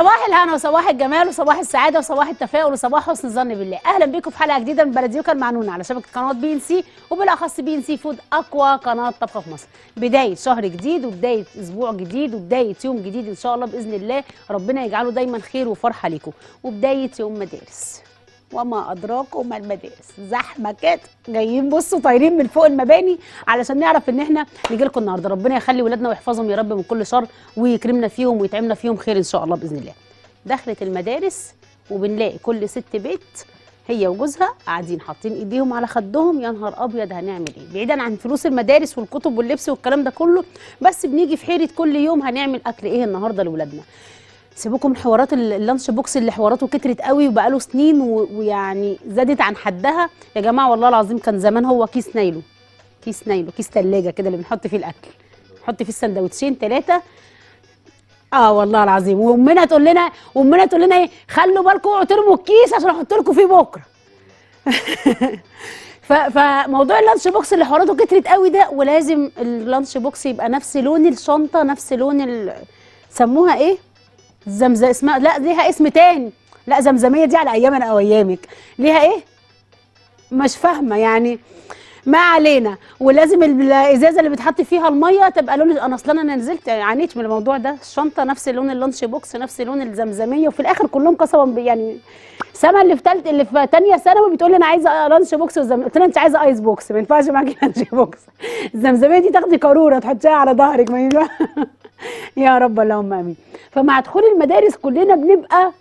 صباح الهنا وصباح الجمال وصباح السعاده وصباح التفاؤل وصباح حسن الظن بالله اهلا بيكم في حلقه جديده من بلديوكا المعنونه على شبكه قناه بي ان سي وبالاخص بي ان سي فود اقوى قناه طبخ في مصر بدايه شهر جديد وبدايه اسبوع جديد وبدايه يوم جديد ان شاء الله باذن الله ربنا يجعله دايما خير وفرحه ليكم وبدايه يوم مدارس وما ادراكم ما المدارس زحمه كده جايين بصوا طايرين من فوق المباني علشان نعرف ان احنا نيجي لكم النهارده ربنا يخلي ولادنا ويحفظهم يا رب من كل شر ويكرمنا فيهم ويتعمنا فيهم خير ان شاء الله باذن الله دخلت المدارس وبنلاقي كل ست بيت هي وجوزها قاعدين حاطين ايديهم على خدهم يا نهار ابيض هنعمل ايه بعيدا عن فلوس المدارس والكتب واللبس والكلام ده كله بس بنيجي في حيره كل يوم هنعمل اكل ايه النهارده لاولادنا سيبوكم من حوارات ال- اللانش بوكس اللي حواراته كترت قوي وبقاله سنين و- ويعني زادت عن حدها يا جماعه والله العظيم كان زمان هو كيس نايلو كيس نايلو كيس ثلاجه كده اللي بنحط فيه الاكل نحط فيه السندوتشين ثلاثه اه والله العظيم وامنا تقول لنا وامنا تقول لنا ايه خلوا بالكم اوعوا ترموا الكيس عشان احط لكم فيه بكره ف- فموضوع اللانش بوكس اللي حواراته كترت قوي ده ولازم اللانش بوكس يبقى نفس لون الشنطه نفس لون ال... سموها ايه زمزم اسمها لا ليها اسم تاني لا زمزميه دي على ايامنا او ايامك ليها ايه مش فاهمه يعني ما علينا ولازم الازازه اللي بتحط فيها الميه تبقى لون انا اصلا انا نزلت عانيت من الموضوع ده الشنطه نفس لون اللانش بوكس نفس لون الزمزميه وفي الاخر كلهم قسما ب- يعني سما اللي في ثالث اللي في ثانيه ثانوي بتقول لي انا عايزه لانش بوكس وزم... قلت لها انت عايزه ايس بوكس ما ينفعش معاكي لانش بوكس الزمزميه دي تاخدي قاروره تحطيها على ظهرك ما ينفع يا رب اللهم امين فمع دخول المدارس كلنا بنبقى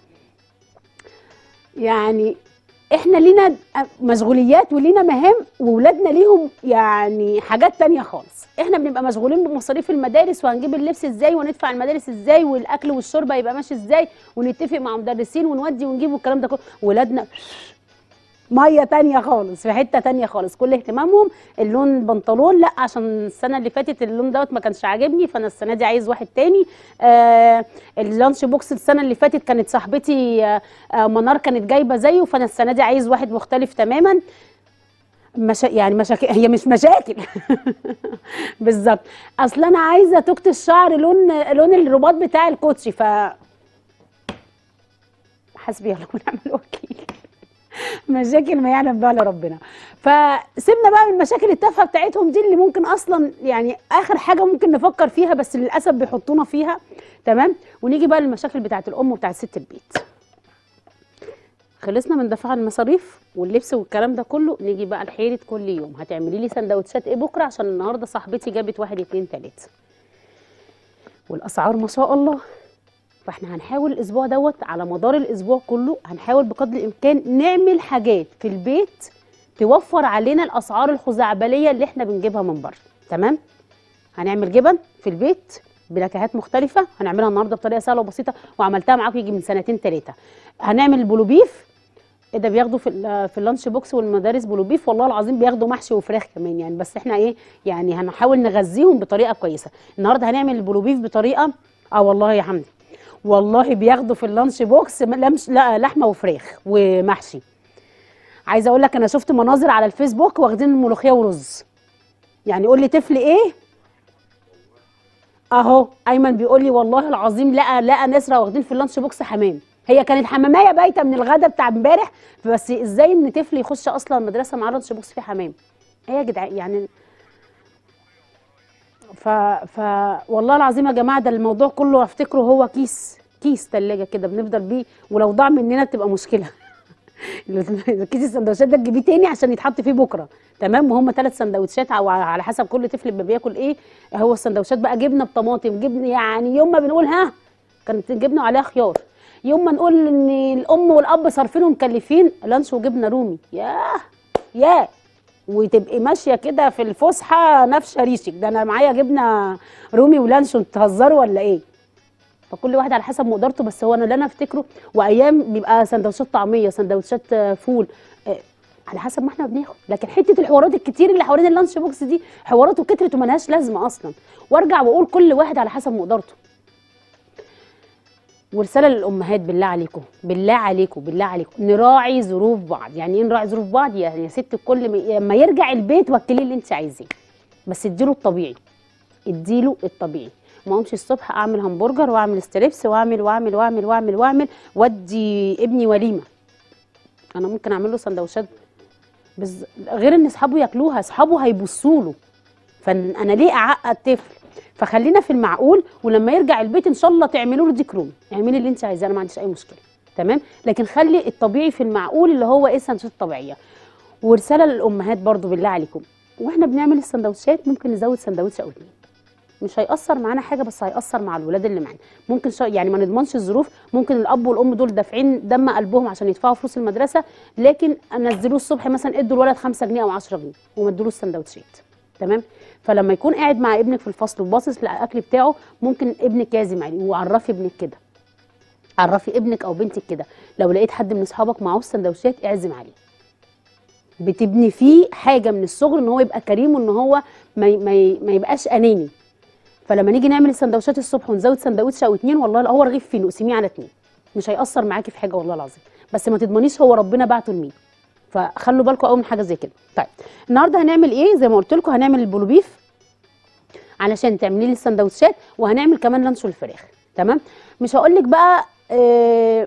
يعني احنا لينا مشغوليات ولينا مهام وولادنا ليهم يعني حاجات تانية خالص احنا بنبقى مشغولين بمصاريف المدارس وهنجيب اللبس ازاي وندفع المدارس ازاي والاكل والشرب هيبقى ماشي ازاي ونتفق مع مدرسين ونودي ونجيب والكلام ده كله ولادنا ميه تانية خالص في حته تانية خالص كل اهتمامهم اللون البنطلون لا عشان السنه اللي فاتت اللون دوت ما كانش عاجبني فانا السنه دي عايز واحد تاني آه اللانش بوكس السنه اللي فاتت كانت صاحبتي آه آه منار كانت جايبه زيه فانا السنه دي عايز واحد مختلف تماما مشا... يعني مشاكل هي مش مشاكل بالظبط اصل انا عايزه توكه الشعر لون لون الرباط بتاع الكوتشي ف حسبي الله ونعم الوكيل مشاكل ما يعلم بها الا ربنا فسيبنا بقى من المشاكل التافهه بتاعتهم دي اللي ممكن اصلا يعني اخر حاجه ممكن نفكر فيها بس للاسف بيحطونا فيها تمام ونيجي بقى للمشاكل بتاعت الام وبتاعت ست البيت خلصنا من دفع المصاريف واللبس والكلام ده كله نيجي بقى لحيره كل يوم هتعملي لي سندوتشات ايه بكره عشان النهارده صاحبتي جابت واحد اتنين تلاته والاسعار ما شاء الله فاحنا هنحاول الاسبوع دوت على مدار الاسبوع كله هنحاول بقدر الامكان نعمل حاجات في البيت توفر علينا الاسعار الخزعبليه اللي احنا بنجيبها من بره تمام هنعمل جبن في البيت بنكهات مختلفه هنعملها النهارده بطريقه سهله وبسيطه وعملتها معاكم يجي من سنتين ثلاثه هنعمل بلوبيف إيه ده بياخدوا في ال- في اللانش بوكس والمدارس بلوبيف والله العظيم بياخدوا محشي وفراخ كمان يعني بس احنا ايه يعني هنحاول نغذيهم بطريقه كويسه النهارده هنعمل البلوبيف بطريقه اه والله يا حمدي والله بياخدوا في اللانش بوكس م- لمش لا لحمه وفراخ ومحشي عايزه اقول لك انا شفت مناظر على الفيسبوك واخدين الملوخيه ورز يعني قول لي طفل ايه اهو ايمن بيقول لي والله العظيم لقى لقى ناس واخدين في اللانش بوكس حمام هي كانت حماميه بايته من الغدا بتاع امبارح بس ازاي ان طفل يخش اصلا مدرسه معاه لانش بوكس فيه حمام ايه يا جدعان يعني ف ف والله العظيم يا جماعه ده الموضوع كله افتكره هو كيس كيس ثلاجه كده بنفضل بيه ولو ضاع مننا بتبقى مشكله كيس السندوتشات ده تجيبيه تاني عشان يتحط فيه بكره تمام وهم ثلاث سندوتشات او على حسب كل طفل بيبقى بياكل ايه هو السندوتشات بقى جبنه بطماطم جبنه يعني يوم ما بنقول ها كانت جبنه وعليها خيار يوم ما نقول ان الام والاب صارفين ومكلفين لانش وجبنه رومي ياه ياه وتبقي ماشيه كده في الفسحه نافشه ريشك ده انا معايا جبنه رومي ولانش بتهزروا ولا ايه فكل واحد على حسب مقدرته بس هو انا اللي انا افتكره وايام بيبقى سندوتشات طعميه سندوتشات آه، فول آه، على حسب ما احنا بناخد لكن حته الحوارات الكتير اللي حوالين اللانش بوكس دي حواراته كترت وملهاش لازمه اصلا وارجع واقول كل واحد على حسب مقدرته ورساله للامهات بالله عليكم بالله عليكم بالله عليكم نراعي ظروف بعض يعني ايه نراعي ظروف بعض يعني يا ست الكل م- لما يرجع البيت وكليه اللي انت عايزاه بس اديله الطبيعي اديله الطبيعي ما اقومش الصبح اعمل همبرجر واعمل ستريبس واعمل واعمل واعمل واعمل واعمل وادي ابني وليمه انا ممكن اعمل له سندوتشات بز... غير ان اصحابه ياكلوها اصحابه هيبصوا له فانا ليه اعقد طفل فخلينا في المعقول ولما يرجع البيت ان شاء الله تعملوا له ديك رومي اعملي اللي انت عايزاه انا ما عنديش اي مشكله تمام لكن خلي الطبيعي في المعقول اللي هو ايه السندوتشات الطبيعيه ورساله للامهات برضو بالله عليكم واحنا بنعمل السندوتشات ممكن نزود سندوتش او اتنين مش هيأثر معانا حاجه بس هيأثر مع الولاد اللي معانا ممكن شا... يعني ما نضمنش الظروف ممكن الاب والام دول دافعين دم قلبهم عشان يدفعوا فلوس المدرسه لكن نزلوه الصبح مثلا ادوا الولد 5 جنيه او 10 جنيه وما ادولوش سندوتشات تمام فلما يكون قاعد مع ابنك في الفصل وباصص للاكل بتاعه ممكن ابنك يعزم عليه وعرفي ابنك كده عرفي ابنك او بنتك كده لو لقيت حد من اصحابك معهوش سندوتشات اعزم عليه بتبني فيه حاجه من الصغر ان هو يبقى كريم وان هو ما, ما, ما يبقاش اناني فلما نيجي نعمل السندوتشات الصبح ونزود سندوتش او اتنين والله هو رغيف فيه نقسميه على اتنين مش هيأثر معاكي في حاجه والله العظيم بس ما تضمنيش هو ربنا بعته لمين فخلوا بالكم قوي من حاجه زي كده طيب النهارده هنعمل ايه زي ما قلت لكم هنعمل البلوبيف علشان تعملي لي السندوتشات وهنعمل كمان لانشو الفراخ تمام مش هقول لك بقى آه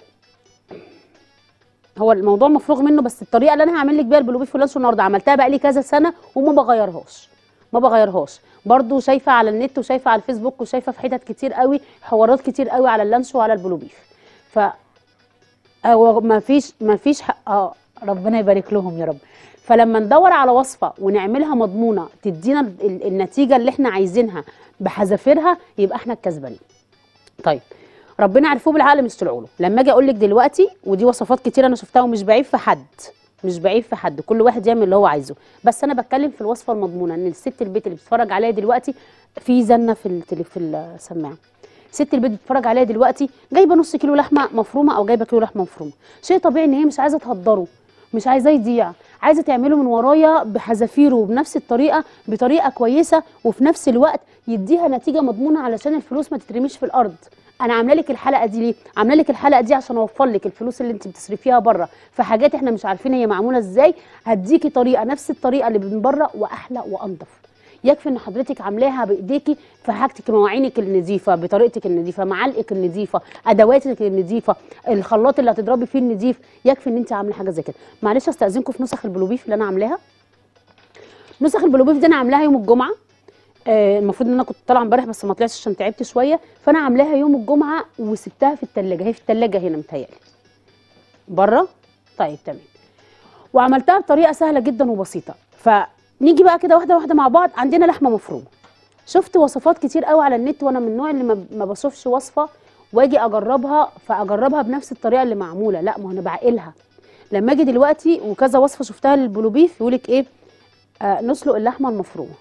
هو الموضوع مفروغ منه بس الطريقه اللي انا هعمل لك بيها البلوبيف واللانشو النهارده عملتها بقى لي كذا سنه وما بغيرهاش ما بغيرهاش برضو شايفه على النت وشايفه على الفيسبوك وشايفه في حتت كتير قوي حوارات كتير قوي على اللانشو وعلى البلوبيف ف هو ما فيش ما فيش حق اه ربنا يبارك لهم يا رب فلما ندور على وصفه ونعملها مضمونه تدينا ال- النتيجه اللي احنا عايزينها بحذافيرها يبقى احنا الكسبانين طيب ربنا عرفوه بالعقل مش طلعوا له لما اجي اقول لك دلوقتي ودي وصفات كتير انا شفتها ومش بعيب في حد مش بعيب في حد كل واحد يعمل اللي هو عايزه بس انا بتكلم في الوصفه المضمونه ان الست البيت اللي بتتفرج عليا دلوقتي في زنه في التلي في السماعه ست البيت بتتفرج عليا دلوقتي جايبه نص كيلو لحمه مفرومه او جايبه كيلو لحمه مفرومه شيء طبيعي ان هي مش عايزه تهدره مش عايزاه يضيع عايزه تعمله من ورايا بحذافيره وبنفس الطريقه بطريقه كويسه وفي نفس الوقت يديها نتيجه مضمونه علشان الفلوس ما تترميش في الارض انا عامله لك الحلقه دي ليه عامله لك الحلقه دي عشان اوفر لك الفلوس اللي انت بتصرفيها بره في حاجات احنا مش عارفين هي معموله ازاي هديكي طريقه نفس الطريقه اللي من بره واحلى وانضف يكفي ان حضرتك عاملاها بايديكي في حاجتك مواعينك النظيفه بطريقتك النظيفه معالقك النظيفه ادواتك النظيفه الخلاط اللي هتضربي فيه النظيف يكفي ان انت عامله حاجه زي كده معلش استاذنكم في نسخ البلوبيف اللي انا عاملاها نسخ البلوبيف دي انا عاملاها يوم الجمعه آه، المفروض ان انا كنت طالعه امبارح بس ما طلعتش عشان تعبت شويه فانا عاملاها يوم الجمعه وسبتها في التلاجة هي في التلاجة هنا متهيألي بره طيب تمام وعملتها بطريقه سهله جدا وبسيطه فنيجي بقى كده واحده واحده مع بعض عندنا لحمه مفرومه شفت وصفات كتير قوي على النت وانا من النوع اللي ما- ما بشوفش وصفه واجي اجربها فاجربها بنفس الطريقه اللي معموله لا ما هو انا بعقلها لما اجي دلوقتي وكذا وصفه شفتها للبلوبيف يقولك ايه آه نسلق اللحمه المفرومه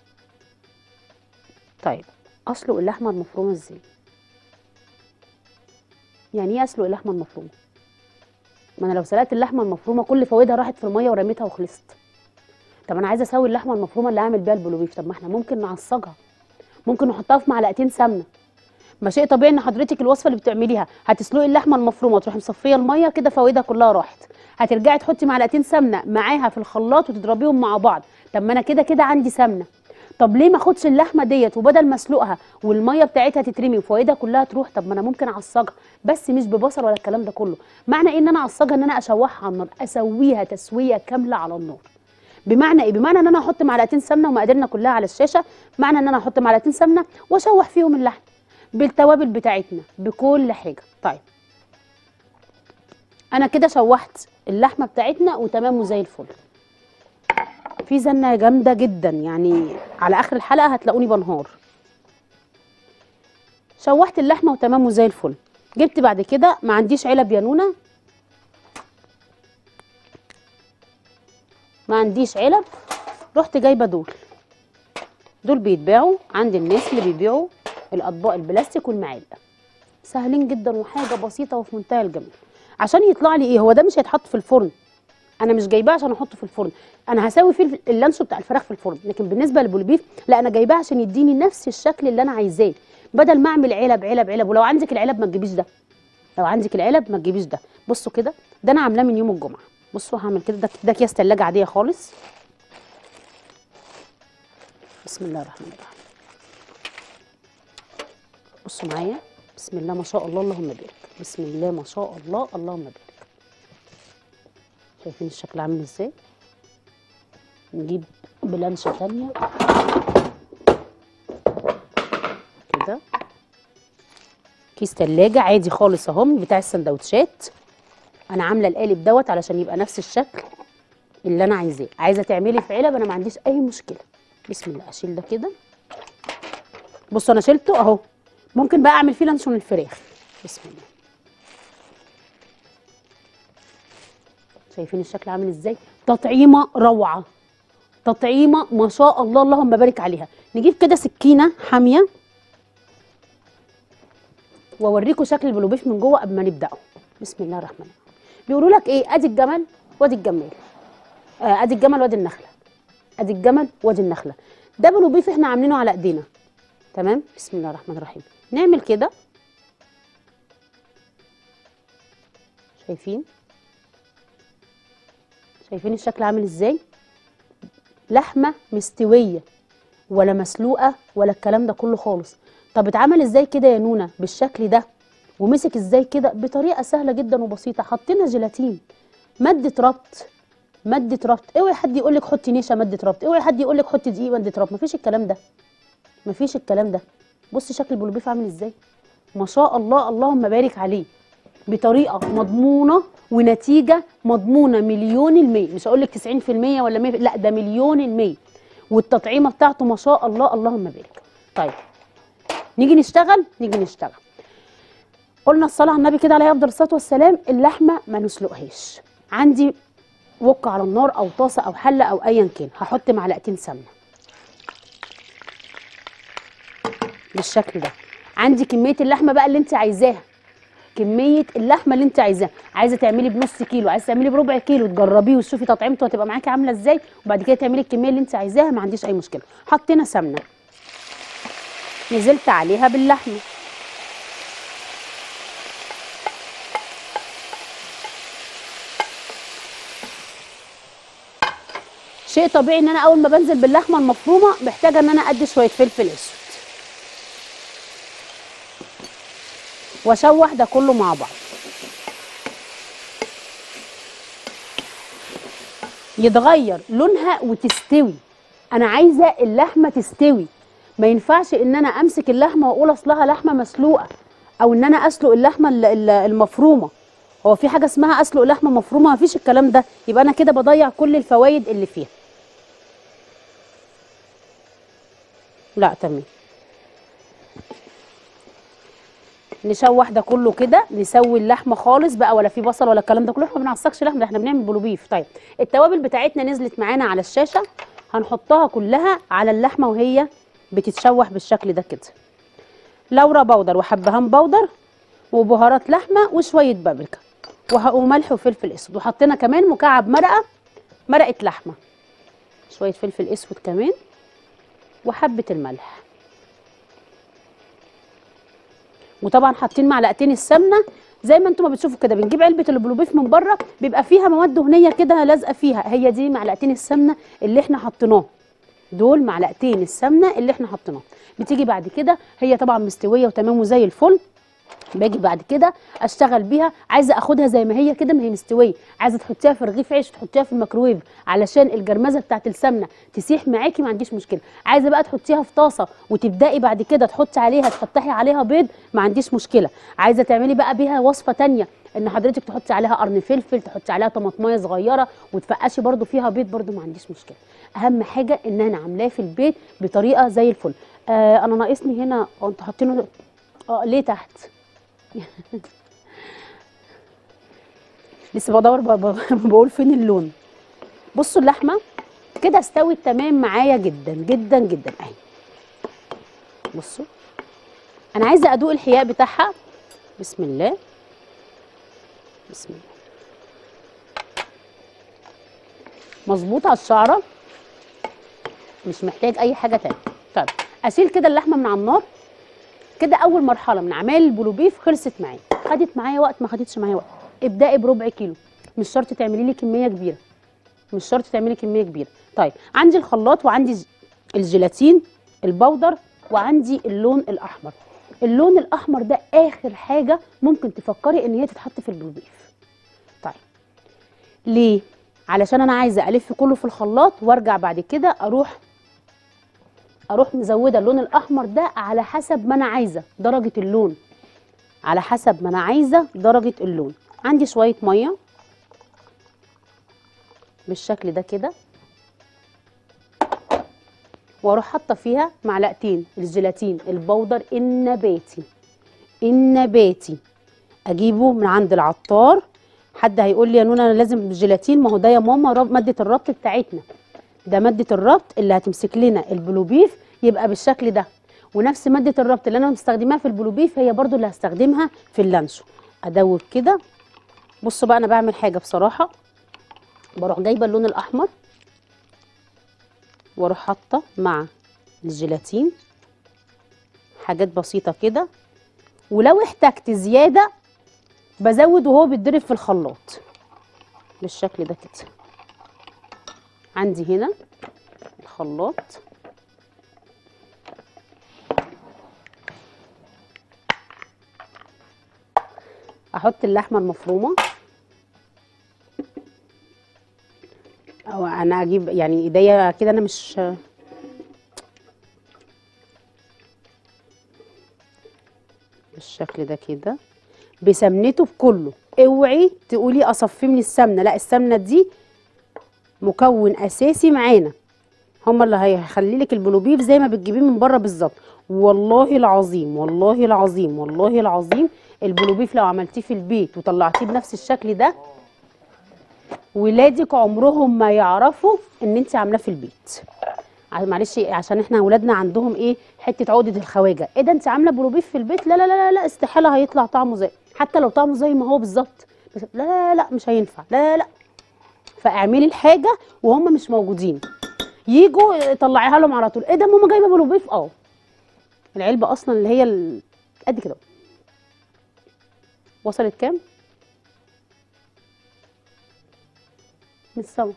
طيب اسلق اللحمه المفرومه ازاي يعني ايه اسلق اللحمه المفرومه ما انا لو سلقت اللحمه المفرومه كل فوائدها راحت في الميه ورميتها وخلصت طب انا عايزه اسوي اللحمه المفرومه اللي اعمل بيها البلوبيف طب ما احنا ممكن نعصجها ممكن نحطها في معلقتين سمنه ما شيء طبيعي ان حضرتك الوصفه اللي بتعمليها هتسلقي اللحمه المفرومه وتروحي مصفيه الميه كده فوائدها كلها راحت هترجعي تحطي معلقتين سمنه معاها في الخلاط وتضربيهم مع بعض طب ما انا كده كده عندي سمنه طب ليه ما اخدش اللحمه ديت وبدل ما اسلقها والميه بتاعتها تترمي وفوائدها كلها تروح طب ما انا ممكن اعصجها بس مش ببصل ولا الكلام ده كله معنى ايه ان انا اعصجها ان انا اشوحها على النار اسويها تسويه كامله على النار بمعنى ايه بمعنى ان انا احط معلقتين سمنه ومقاديرنا كلها على الشاشه معنى ان انا احط معلقتين سمنه واشوح فيهم اللحم بالتوابل بتاعتنا بكل حاجه طيب انا كده شوحت اللحمه بتاعتنا وتمام وزي الفل في زنه جامده جدا يعني على اخر الحلقه هتلاقوني بنهار شوحت اللحمه وتمام وزي الفل جبت بعد كده ما عنديش علب يانونه ما عنديش علب رحت جايبه دول دول بيتباعوا عند الناس اللي بيبيعوا الاطباق البلاستيك والمعالق سهلين جدا وحاجه بسيطه وفي منتهى الجمال عشان يطلع لي ايه هو ده مش هيتحط في الفرن انا مش جايباه عشان احطه في الفرن انا هسوي فيه اللانشو بتاع الفراخ في الفرن لكن بالنسبه للبولبيف لا انا جايباه عشان يديني نفس الشكل اللي انا عايزاه بدل ما اعمل علب علب علب ولو عندك العلب ما تجيبيش ده لو عندك العلب ما تجيبيش ده بصوا كده ده انا عاملاه من يوم الجمعه بصوا هعمل كده ده ده اكياس ثلاجه عاديه خالص بسم الله الرحمن الرحيم بصوا معايا بسم الله ما شاء الله اللهم بارك بسم الله ما شاء الله اللهم بارك شايفين الشكل عامل ازاي نجيب بلانشة تانية كده كيس تلاجة عادي خالص اهو بتاع السندوتشات انا عامله القالب دوت علشان يبقى نفس الشكل اللي انا عايزاه عايزه تعملي في علب انا ما عنديش اي مشكله بسم الله اشيل ده كده بصوا انا شلته اهو ممكن بقى اعمل فيه لانشون الفراخ بسم الله شايفين الشكل عامل ازاي تطعيمه روعه تطعيمه ما شاء الله اللهم بارك عليها نجيب كده سكينه حاميه واوريكم شكل البلوبيف من جوه قبل ما نبداه بسم الله الرحمن الرحيم بيقولوا لك ايه ادي الجمل وادي الجمال آه ادي الجمل وادي النخله ادي الجمل وادي النخله ده بلوبيف احنا عاملينه على ايدينا تمام بسم الله الرحمن الرحيم نعمل كده شايفين شايفين الشكل عامل ازاي لحمه مستويه ولا مسلوقه ولا الكلام ده كله خالص طب اتعمل ازاي كده يا نونا بالشكل ده ومسك ازاي كده بطريقه سهله جدا وبسيطه حطينا جيلاتين ماده ربط ماده ربط اوعي حد يقول لك حطي نشا ماده ربط اوعي حد يقول لك حطي دقيق ماده ربط مفيش الكلام ده مفيش الكلام ده بصي شكل البلوبيف عامل ازاي ما شاء الله اللهم بارك عليه بطريقه مضمونه ونتيجه مضمونه مليون المية مش هقول لك 90% ولا 100 لا ده مليون المية والتطعيمه بتاعته ما شاء الله اللهم بارك طيب نيجي نشتغل نيجي نشتغل قلنا الصلاه على النبي كده عليه افضل الصلاه والسلام اللحمه ما نسلقهاش عندي وك على النار او طاسه او حله او ايا كان هحط معلقتين سمنه بالشكل ده عندي كميه اللحمه بقى اللي انت عايزاها كميه اللحمه اللي انت عايزاها عايزه تعملي بنص كيلو عايزه تعملي بربع كيلو تجربيه وتشوفي تطعيمته هتبقى معاكي عامله ازاي وبعد كده تعملي الكميه اللي انت عايزاها ما عنديش اي مشكله حطينا سمنه نزلت عليها باللحمه شيء طبيعي ان انا اول ما بنزل باللحمه المفرومه محتاجه ان انا ادي شويه فلفل اسود واشوح ده كله مع بعض يتغير لونها وتستوي انا عايزه اللحمه تستوي ما ينفعش ان انا امسك اللحمه واقول اصلها لحمه مسلوقه او ان انا اسلق اللحمه ال- ال- المفرومه هو في حاجه اسمها اسلق لحمه مفرومه ما فيش الكلام ده يبقى انا كده بضيع كل الفوائد اللي فيها لا تمام نشوح ده كله كده نسوي اللحمه خالص بقى ولا في بصل ولا الكلام ده كله احنا ما بنعصقش لحمه ده احنا بنعمل بلوبيف طيب التوابل بتاعتنا نزلت معانا على الشاشه هنحطها كلها على اللحمه وهي بتتشوح بالشكل ده كده لورا بودر وحبهان بودر وبهارات لحمه وشويه بابريكا وه- وملح وفلفل اسود وحطينا كمان مكعب مرقه مرقه لحمه شويه فلفل اسود كمان وحبه الملح وطبعا حاطين معلقتين السمنه زي ما انتم ما بتشوفوا كده بنجيب علبه البلوبيف من بره بيبقى فيها مواد دهنيه كده لازقه فيها هي دي معلقتين السمنه اللي احنا حطيناه دول معلقتين السمنه اللي احنا حطيناه بتيجي بعد كده هي طبعا مستويه وتمام وزي الفل باجي بعد كده اشتغل بيها عايزه اخدها زي ما هي كده ما هي مستويه عايزه تحطيها في رغيف عيش تحطيها في الميكروويف علشان الجرمزه بتاعت السمنه تسيح معاكي ما عنديش مشكله عايزه بقى تحطيها في طاسه وتبداي بعد كده تحطي عليها تفتحي عليها بيض ما عنديش مشكله عايزه تعملي بقى بيها وصفه تانية ان حضرتك تحطي عليها قرن فلفل تحطي عليها طماطمايه صغيره وتفقشي برده فيها بيض برده ما عنديش مشكله اهم حاجه ان انا عاملاه في البيت بطريقه زي الفل آه انا ناقصني هنا اه انتوا حاطينه اه ليه تحت لسه بدور ب- ب- بقول فين اللون بصوا اللحمه كده استوت تمام معايا جدا جدا جدا اهي بصوا انا عايزه ادوق الحياء بتاعها بسم الله بسم الله مظبوط على الشعره مش محتاج اي حاجه تانية طيب اشيل كده اللحمه من على النار كده اول مرحله من اعمال البلوبيف خلصت معايا خدت معايا وقت ما خدتش معايا وقت ابدأي بربع كيلو مش شرط تعملي لي كميه كبيره مش شرط تعملي كميه كبيره طيب عندي الخلاط وعندي ج- الجيلاتين البودر وعندي اللون الاحمر اللون الاحمر ده اخر حاجه ممكن تفكري ان هي تتحط في البلوبيف طيب ليه علشان انا عايزه الف كله في الخلاط وارجع بعد كده اروح اروح مزوده اللون الاحمر ده على حسب ما انا عايزه درجه اللون على حسب ما انا عايزه درجه اللون عندي شويه ميه بالشكل ده كده واروح حاطه فيها معلقتين الجيلاتين البودر النباتي النباتي اجيبه من عند العطار حد هيقول لي يا نونا انا لازم الجيلاتين ما هو ده يا ماما رب ماده الربط بتاعتنا ده ماده الربط اللي هتمسك لنا البلوبيف يبقى بالشكل ده ونفس ماده الربط اللي انا مستخدماها في البلوبيف هي برضو اللي هستخدمها في اللانشو ادوب كده بصوا بقى انا بعمل حاجه بصراحه بروح جايبه اللون الاحمر واروح حاطه مع الجيلاتين حاجات بسيطه كده ولو احتجت زياده بزود وهو بيتضرب في الخلاط بالشكل ده كده عندي هنا الخلاط احط اللحمه المفرومه او انا اجيب يعني ايديا كده انا مش بالشكل ده كده بسمنته بكله اوعي تقولي اصفيه من السمنه لا السمنه دي مكون اساسي معانا هما اللي هيخلي لك البلوبيف زي ما بتجيبيه من بره بالظبط والله العظيم والله العظيم والله العظيم البلوبيف لو عملتيه في البيت وطلعتيه بنفس الشكل ده ولادك عمرهم ما يعرفوا ان انت عاملاه في البيت ع- معلش عشان احنا اولادنا عندهم ايه حته عقده الخواجه ايه ده انت عامله بلوبيف في البيت لا لا لا لا, لا استحاله هيطلع طعمه زي حتى لو طعمه زي ما هو بالظبط بس لا لا لا مش هينفع لا لا لا فاعملي الحاجه وهم مش موجودين يجوا طلعيها لهم على طول ايه ده ماما جايبه بلوبيف اه العلبه اصلا اللي هي ال- قد كده وصلت كام من السما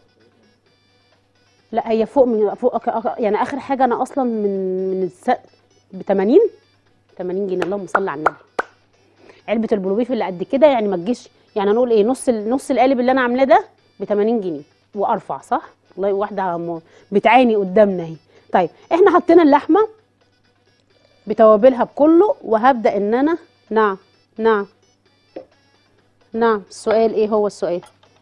لا هي فوق من فوق أك- أك- يعني اخر حاجه انا اصلا من من الس... ب 80 80 جنيه اللهم صل على النبي علبه البلوبيف اللي قد كده يعني ما تجيش يعني هنقول ايه نص ال- نص القالب اللي انا عاملاه ده ب 80 جنيه وارفع صح والله واحده م- بتعاني قدامنا اهي طيب احنا حطينا اللحمه بتوابلها بكله وهبدا ان انا نعم نعم نعم السؤال ايه هو السؤال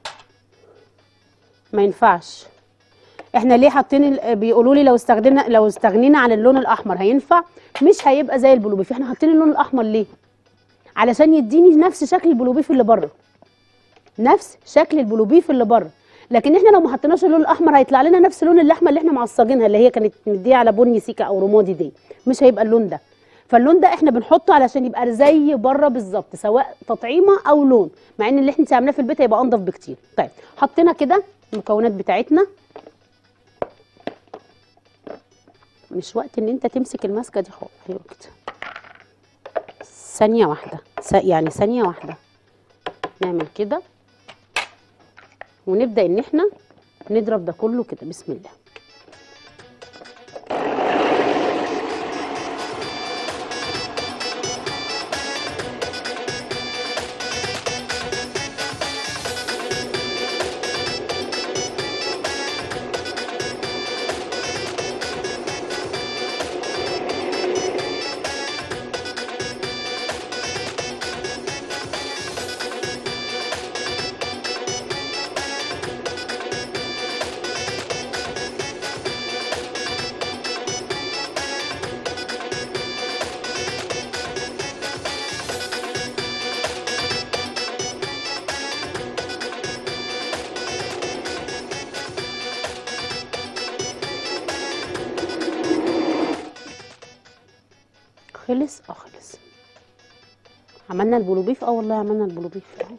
ما ينفعش احنا ليه حاطين ال- بيقولوا لي لو استخدمنا لو استغنينا عن اللون الاحمر هينفع مش هيبقى زي البلوبيف احنا حاطين اللون الاحمر ليه علشان يديني نفس شكل البلوبيف اللي بره نفس شكل البلوبيف اللي بره لكن احنا لو ما حطيناش اللون الاحمر هيطلع لنا نفس لون اللحمه اللي احنا معصجينها اللي هي كانت مديه على بني سيكا او رمادي دي مش هيبقى اللون ده فاللون ده احنا بنحطه علشان يبقى زي بره بالظبط سواء تطعيمه او لون مع ان اللي انت عاملاه في البيت هيبقى انضف بكتير طيب حطينا كده المكونات بتاعتنا مش وقت ان انت تمسك الماسكه دي خالص ايوه كده ثانيه واحده س- يعني ثانيه واحده نعمل كده ونبدا ان احنا نضرب ده كله كده بسم الله خلص اه خلص عملنا البلوبيف اه والله عملنا البلوبيف أهو.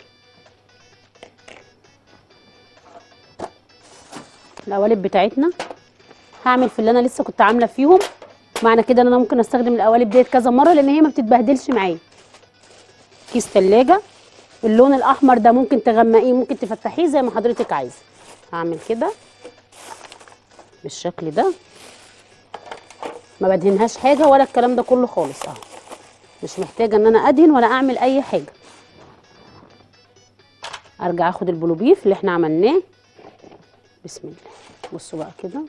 القوالب بتاعتنا هعمل في اللي انا لسه كنت عامله فيهم معنى كده ان انا ممكن استخدم القوالب ديت كذا مره لان هي ما بتتبهدلش معايا كيس تلاجة اللون الاحمر ده ممكن تغمقيه ممكن تفتحيه زي ما حضرتك عايزه هعمل كده بالشكل ده ما بدهنهاش حاجه ولا الكلام ده كله خالص اهو مش محتاجه ان انا ادهن ولا اعمل اي حاجه ارجع اخد البلوبيف اللي احنا عملناه بسم الله بصوا بقى كده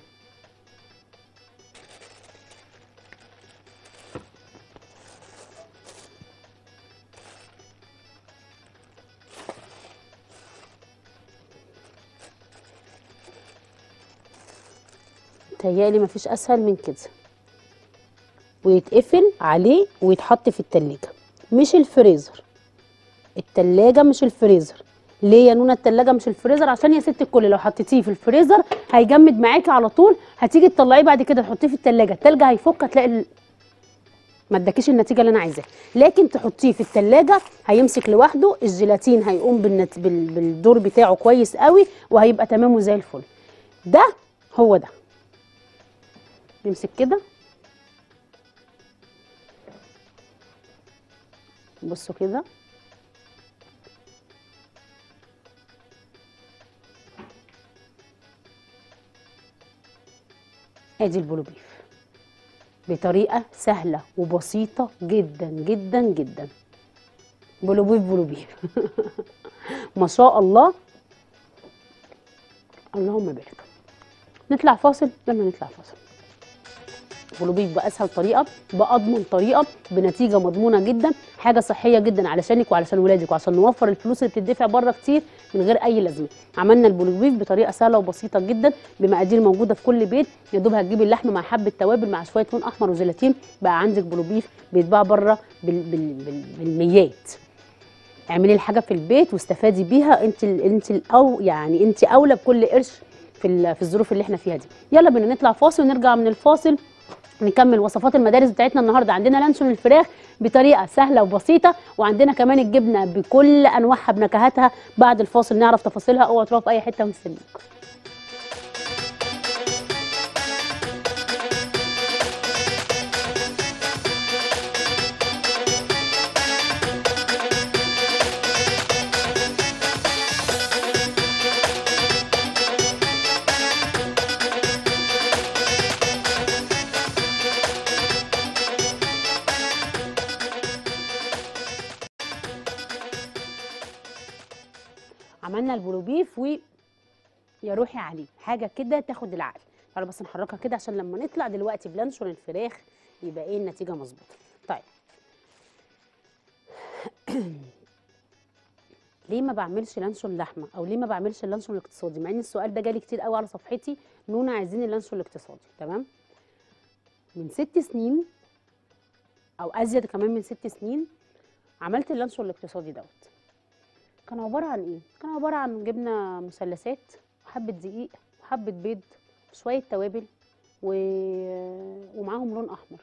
متهيألي مفيش اسهل من كده ويتقفل عليه ويتحط في التلاجة مش الفريزر التلاجة مش الفريزر ليه يا نونا التلاجة مش الفريزر عشان يا ست الكل لو حطيتيه في الفريزر هيجمد معاكي على طول هتيجي تطلعيه بعد كده تحطيه في التلاجة التلج هيفك هتلاقي ال... ما اداكيش النتيجه اللي انا عايزاها لكن تحطيه في التلاجة هيمسك لوحده الجيلاتين هيقوم بالنت... بال... بالدور بتاعه كويس قوي وهيبقى تمام وزي الفل ده هو ده نمسك كده بصوا كده ادي البلوبيف بطريقه سهله وبسيطه جدا جدا جدا بلوبيف بلوبيف ما شاء الله اللهم بارك نطلع فاصل لما نطلع فاصل بلوبيف باسهل طريقه باضمن طريقه بنتيجه مضمونه جدا حاجه صحيه جدا علشانك وعلشان ولادك وعشان نوفر الفلوس اللي بتدفع بره كتير من غير اي لازمه عملنا البلوبيف بطريقه سهله وبسيطه جدا بمقادير موجوده في كل بيت يا دوب هتجيبي اللحم مع حبه توابل مع شويه لون احمر وجيلاتين بقى عندك بلوبيف بيتباع بره بال بال بال بالميات اعملي الحاجه في البيت واستفادي بيها انت ال انت ال او يعني انت اولى بكل قرش في ال- في الظروف اللي احنا فيها دي يلا بينا نطلع فاصل ونرجع من الفاصل نكمل وصفات المدارس بتاعتنا النهارده عندنا لانشون الفراخ بطريقه سهله وبسيطه وعندنا كمان الجبنه بكل انواعها بنكهاتها بعد الفاصل نعرف تفاصيلها اوعوا تروحوا في اي حته مستنيكم عملنا البلوبيف و يا روحي عليه حاجه كده تاخد العقل تعالوا بس نحركها كده عشان لما نطلع دلوقتي بلانشون الفراخ يبقى ايه النتيجه مظبوطه طيب ليه ما بعملش لانشون لحمه او ليه ما بعملش اللانشون الاقتصادي مع ان السؤال ده جالي كتير قوي على صفحتي نونا عايزين اللانشون الاقتصادي تمام من ست سنين او ازيد كمان من ست سنين عملت اللانشون الاقتصادي دوت كان عبارة عن ايه؟ كان عبارة عن جبنة مثلثات وحبة دقيق وحبة بيض وشوية توابل و... ومعاهم لون أحمر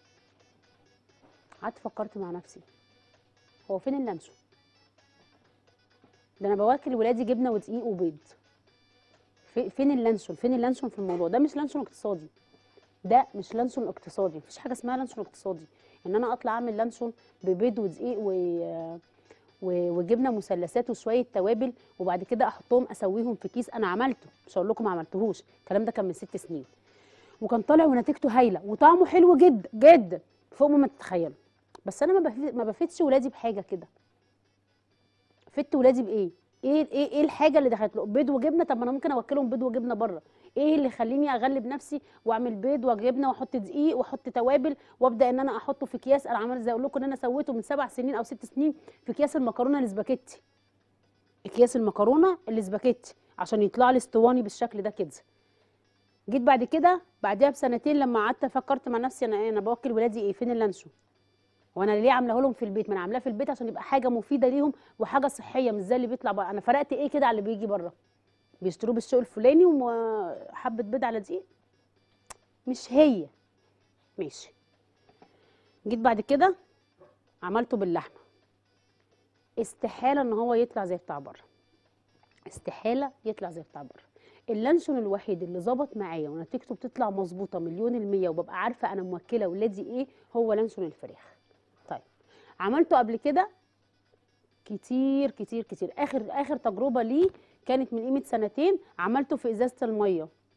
قعدت فكرت مع نفسي هو فين اللانشون؟ ده أنا بواكل ولادي جبنة ودقيق وبيض في... فين اللانشون؟ فين اللانشون في الموضوع؟ ده مش لانشون اقتصادي ده مش لانشون اقتصادي مفيش حاجة اسمها لانشون اقتصادي إن أنا أطلع أعمل لانشون ببيض ودقيق و... و- وجبنه مثلثات وشويه توابل وبعد كده احطهم اسويهم في كيس انا عملته مش هقول لكم ما عملتهوش الكلام ده كان من ست سنين وكان طالع ونتيجته هايله وطعمه حلو جدا جدا فوق ما تتخيلوا بس انا ما بف- ما بفيدش ولادي بحاجه كده فدت ولادي بايه ايه ايه ايه الحاجه اللي دخلت له بيض وجبنه طب ما انا ممكن اوكلهم بيض وجبنه بره ايه اللي يخليني اغلب نفسي واعمل بيض وجبنه واحط دقيق واحط توابل وابدا ان انا احطه في اكياس انا عمال زي اقول لكم ان انا سويته من سبع سنين او ست سنين في اكياس المكرونه الاسباجيتي اكياس المكرونه الاسباجيتي عشان يطلع لي اسطواني بالشكل ده كده جيت بعد كده بعدها بسنتين لما قعدت فكرت مع نفسي انا ايه انا بوكل ولادي ايه فين اللانشون وانا ليه عاملاه لهم في البيت ما انا عاملاه في البيت عشان يبقى حاجه مفيده ليهم وحاجه صحيه مش زي اللي بيطلع بره انا فرقت ايه كده على اللي بيجي بره بيشتروه بالسوق الفلاني وحبه بيض على دقيق مش هي ماشي جيت بعد كده عملته باللحمه استحاله ان هو يطلع زي بتاع بره استحاله يطلع زي بتاع بره اللانشون الوحيد اللي ظبط معايا ونتيجته بتطلع مظبوطه مليون المية وببقى عارفه انا موكله ولادي ايه هو لانشون الفراخ طيب عملته قبل كده كتير كتير كتير اخر اخر تجربه ليه كانت من قيمه سنتين عملته في ازازه الميه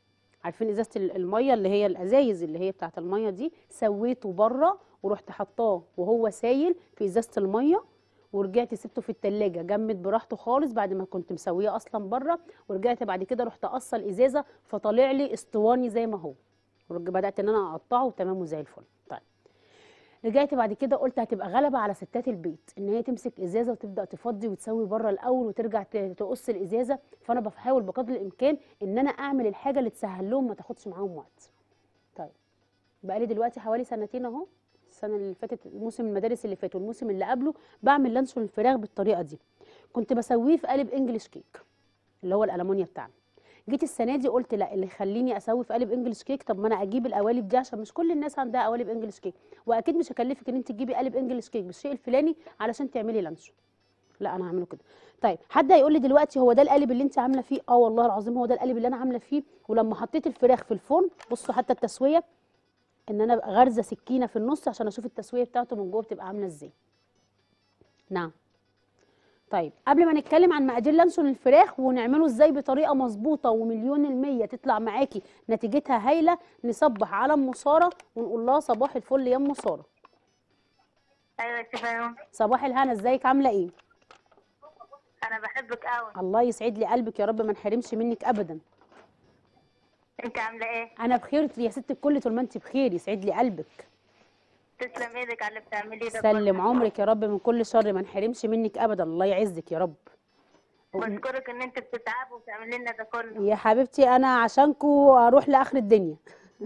عارفين ازازه ال- الميه اللي هي الازايز اللي هي بتاعه الميه دي سويته بره ورحت حطاه وهو سايل في ازازه الميه ورجعت سبته في التلاجة جمد براحته خالص بعد ما كنت مسويه اصلا بره ورجعت بعد كده رحت قصه الازازه فطالع لي اسطواني زي ما هو ورج- بدات ان انا اقطعه تمام وزي الفل طيب رجعت بعد كده قلت هتبقى غلبه على ستات البيت ان هي تمسك ازازه وتبدا تفضي وتسوي بره الاول وترجع ت- تقص الازازه فانا بحاول بقدر الامكان ان انا اعمل الحاجه اللي تسهل لهم ما تاخدش معاهم وقت طيب بقالي دلوقتي حوالي سنتين اهو السنه اللي فاتت موسم المدارس اللي فات والموسم اللي قبله بعمل لانشون الفراخ بالطريقه دي كنت بسويه في قالب انجليش كيك اللي هو الالمونيا بتاعنا جيت السنه دي قلت لا اللي يخليني اسوي في قالب انجليش كيك طب ما انا اجيب القوالب دي عشان مش كل الناس عندها قوالب انجليش كيك واكيد مش هكلفك ان انت تجيبي قالب انجليش كيك بالشيء الفلاني علشان تعملي لانشون لا انا هعمله كده طيب حد هيقول لي دلوقتي هو ده القالب اللي انت عامله فيه اه والله العظيم هو ده القالب اللي انا عامله فيه ولما حطيت الفراخ في الفرن بصوا حتى التسويه ان انا أبقى غارزه سكينه في النص عشان اشوف التسويه بتاعته من جوه بتبقى عامله ازاي نعم طيب قبل ما نتكلم عن مقادير لانشون الفراخ ونعمله ازاي بطريقه مظبوطه ومليون المية تطلع معاكي نتيجتها هايله نصبح على ام ساره ونقول لها صباح الفل يا ام ساره ايوه يا شيفا صباح الهنا ازيك عامله ايه انا بحبك قوي الله يسعد لي قلبك يا رب ما نحرمش منك ابدا انت عامله ايه انا بخير يا ست الكل طول ما انت بخير يسعد لي قلبك تسلم ايدك على اللي بتعمليه ده سلم كله. عمرك يا رب من كل شر ما نحرمش منك ابدا الله يعزك يا رب بشكرك ان انت بتتعب وبتعملي لنا ده كله يا حبيبتي انا عشانكو اروح لاخر الدنيا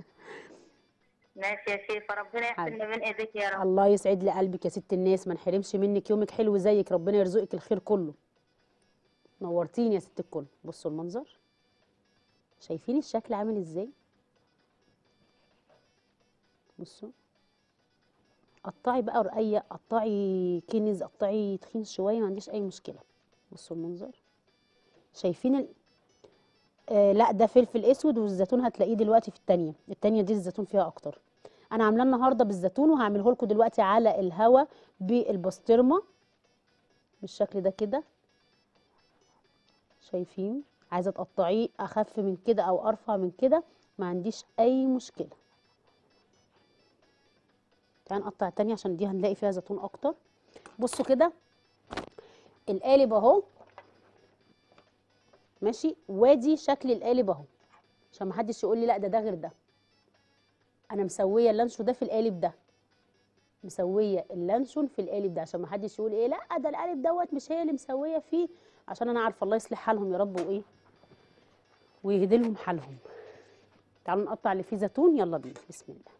ماشي يا شيفا ربنا يحسن حبيبي. من ايديك يا رب الله يسعد لي قلبك يا ست الناس ما نحرمش منك يومك حلو زيك ربنا يرزقك الخير كله نورتيني يا ست الكل بصوا المنظر شايفين الشكل عامل ازاي بصوا قطعي بقى رقيق قطعي كنز قطعي تخين شويه ما عنديش اي مشكله بصوا المنظر شايفين ال... آه لا ده فلفل اسود والزيتون هتلاقيه دلوقتي في التانية التانية دي الزيتون فيها اكتر انا عاملاه النهارده بالزيتون وهعمله لكم دلوقتي على الهوا بالبسطرمه بالشكل ده كده شايفين عايزه تقطعيه اخف من كده او ارفع من كده ما عنديش اي مشكله تعالى نقطع تاني عشان دي هنلاقي فيها زيتون اكتر بصوا كده القالب اهو ماشي وادي شكل القالب اهو عشان ما حدش يقول لي لا ده ده غير ده انا مسويه اللانشون ده في القالب ده مسويه اللانشون في القالب ده عشان ما حدش يقول ايه لا ده القالب دوت مش هي اللي مسويه فيه عشان انا عارفه الله يصلح حالهم يا رب وايه ويهدي لهم حالهم تعالوا نقطع اللي فيه زيتون يلا بينا بسم الله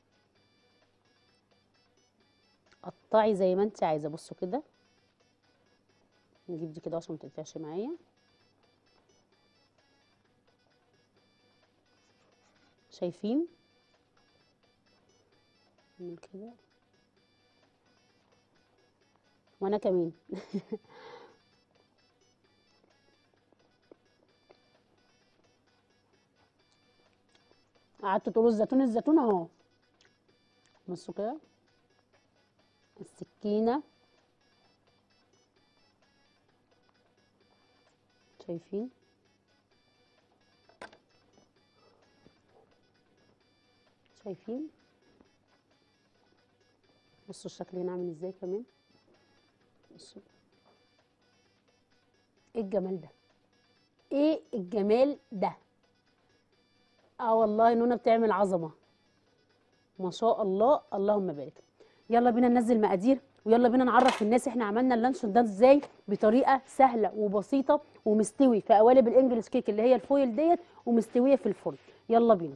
قطعي زي ما انت عايزه بصوا كده نجيب دي كده عشان ما تقطعش معايا شايفين من كده وانا كمان قعدتوا تقولوا الزيتون الزيتون اهو بصوا كده السكينة شايفين شايفين بصوا الشكل هنا عامل ازاي كمان بصوا ايه الجمال ده ايه الجمال ده اه والله نونا بتعمل عظمه ما شاء الله اللهم بارك يلا بينا ننزل مقادير ويلا بينا نعرف الناس احنا عملنا اللانشون ده ازاي بطريقه سهله وبسيطه ومستوي في قوالب الانجليش كيك اللي هي الفويل ديت ومستويه في الفرن يلا بينا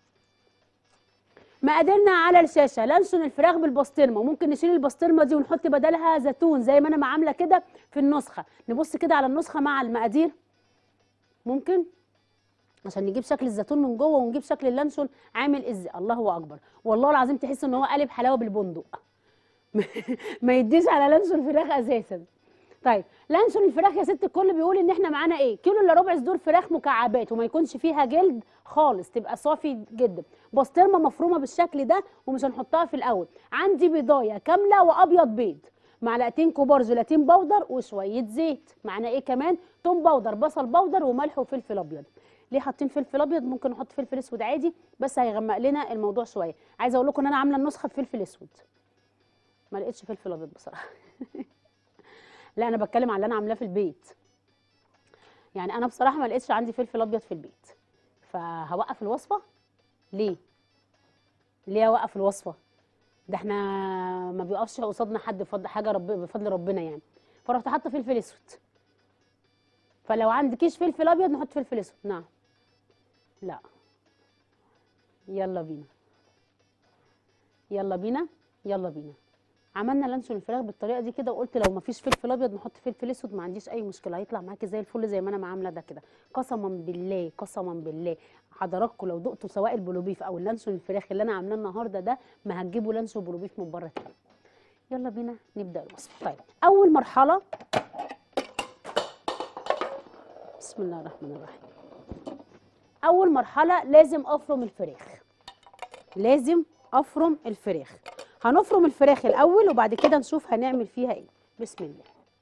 مقاديرنا على الشاشه لانشون الفراخ بالبسطرمه ممكن نشيل البسطرمه دي ونحط بدلها زيتون زي ما انا ما عامله كده في النسخه نبص كده على النسخه مع المقادير ممكن عشان نجيب شكل الزيتون من جوه ونجيب شكل اللانشون عامل ازاي الله اكبر والله العظيم تحس ان هو قالب حلاوه بالبندق ما يديش على لانشون الفراخ اساسا طيب لانشون الفراخ يا ست الكل بيقول ان احنا معانا ايه كيلو الا ربع صدور فراخ مكعبات وما يكونش فيها جلد خالص تبقى صافي جدا بسطرمه مفرومه بالشكل ده ومش هنحطها في الاول عندي بيضايه كامله وابيض بيض معلقتين كبار جيلاتين بودر وشويه زيت معانا ايه كمان توم بودر بصل بودر وملح وفلفل ابيض ليه حاطين فلفل ابيض ممكن نحط فلفل اسود عادي بس هيغمق لنا الموضوع شويه عايزه اقول لكم ان انا عامله النسخه بفلفل اسود ما لقيتش فلفل ابيض بصراحه لا انا بتكلم على اللي انا عاملاه في البيت يعني انا بصراحه ما لقيتش عندي فلفل ابيض في البيت فهوقف الوصفه ليه ليه اوقف الوصفه ده احنا ما بيقفش قصادنا حد بفضل حاجه رب بفضل ربنا يعني فرحت حاطه فلفل اسود فلو عندكيش فلفل ابيض نحط فلفل اسود نعم لا يلا بينا يلا بينا يلا بينا عملنا لانشون الفراخ بالطريقه دي كده وقلت لو ما فيش فلفل ابيض نحط فلفل اسود ما عنديش اي مشكله هيطلع معاكي زي الفل زي ما انا ما عامله ده كده قسما بالله قسما بالله حضراتكم لو دقتوا سواء البلوبيف او اللانشون الفراخ اللي انا عاملاه النهارده ده ما هتجيبوا لانشون بلوبيف من بره تاني يلا بينا نبدا الوصفه طيب اول مرحله بسم الله الرحمن الرحيم اول مرحله لازم افرم الفراخ لازم افرم الفراخ هنفرم الفراخ الاول وبعد كده نشوف هنعمل فيها ايه بسم الله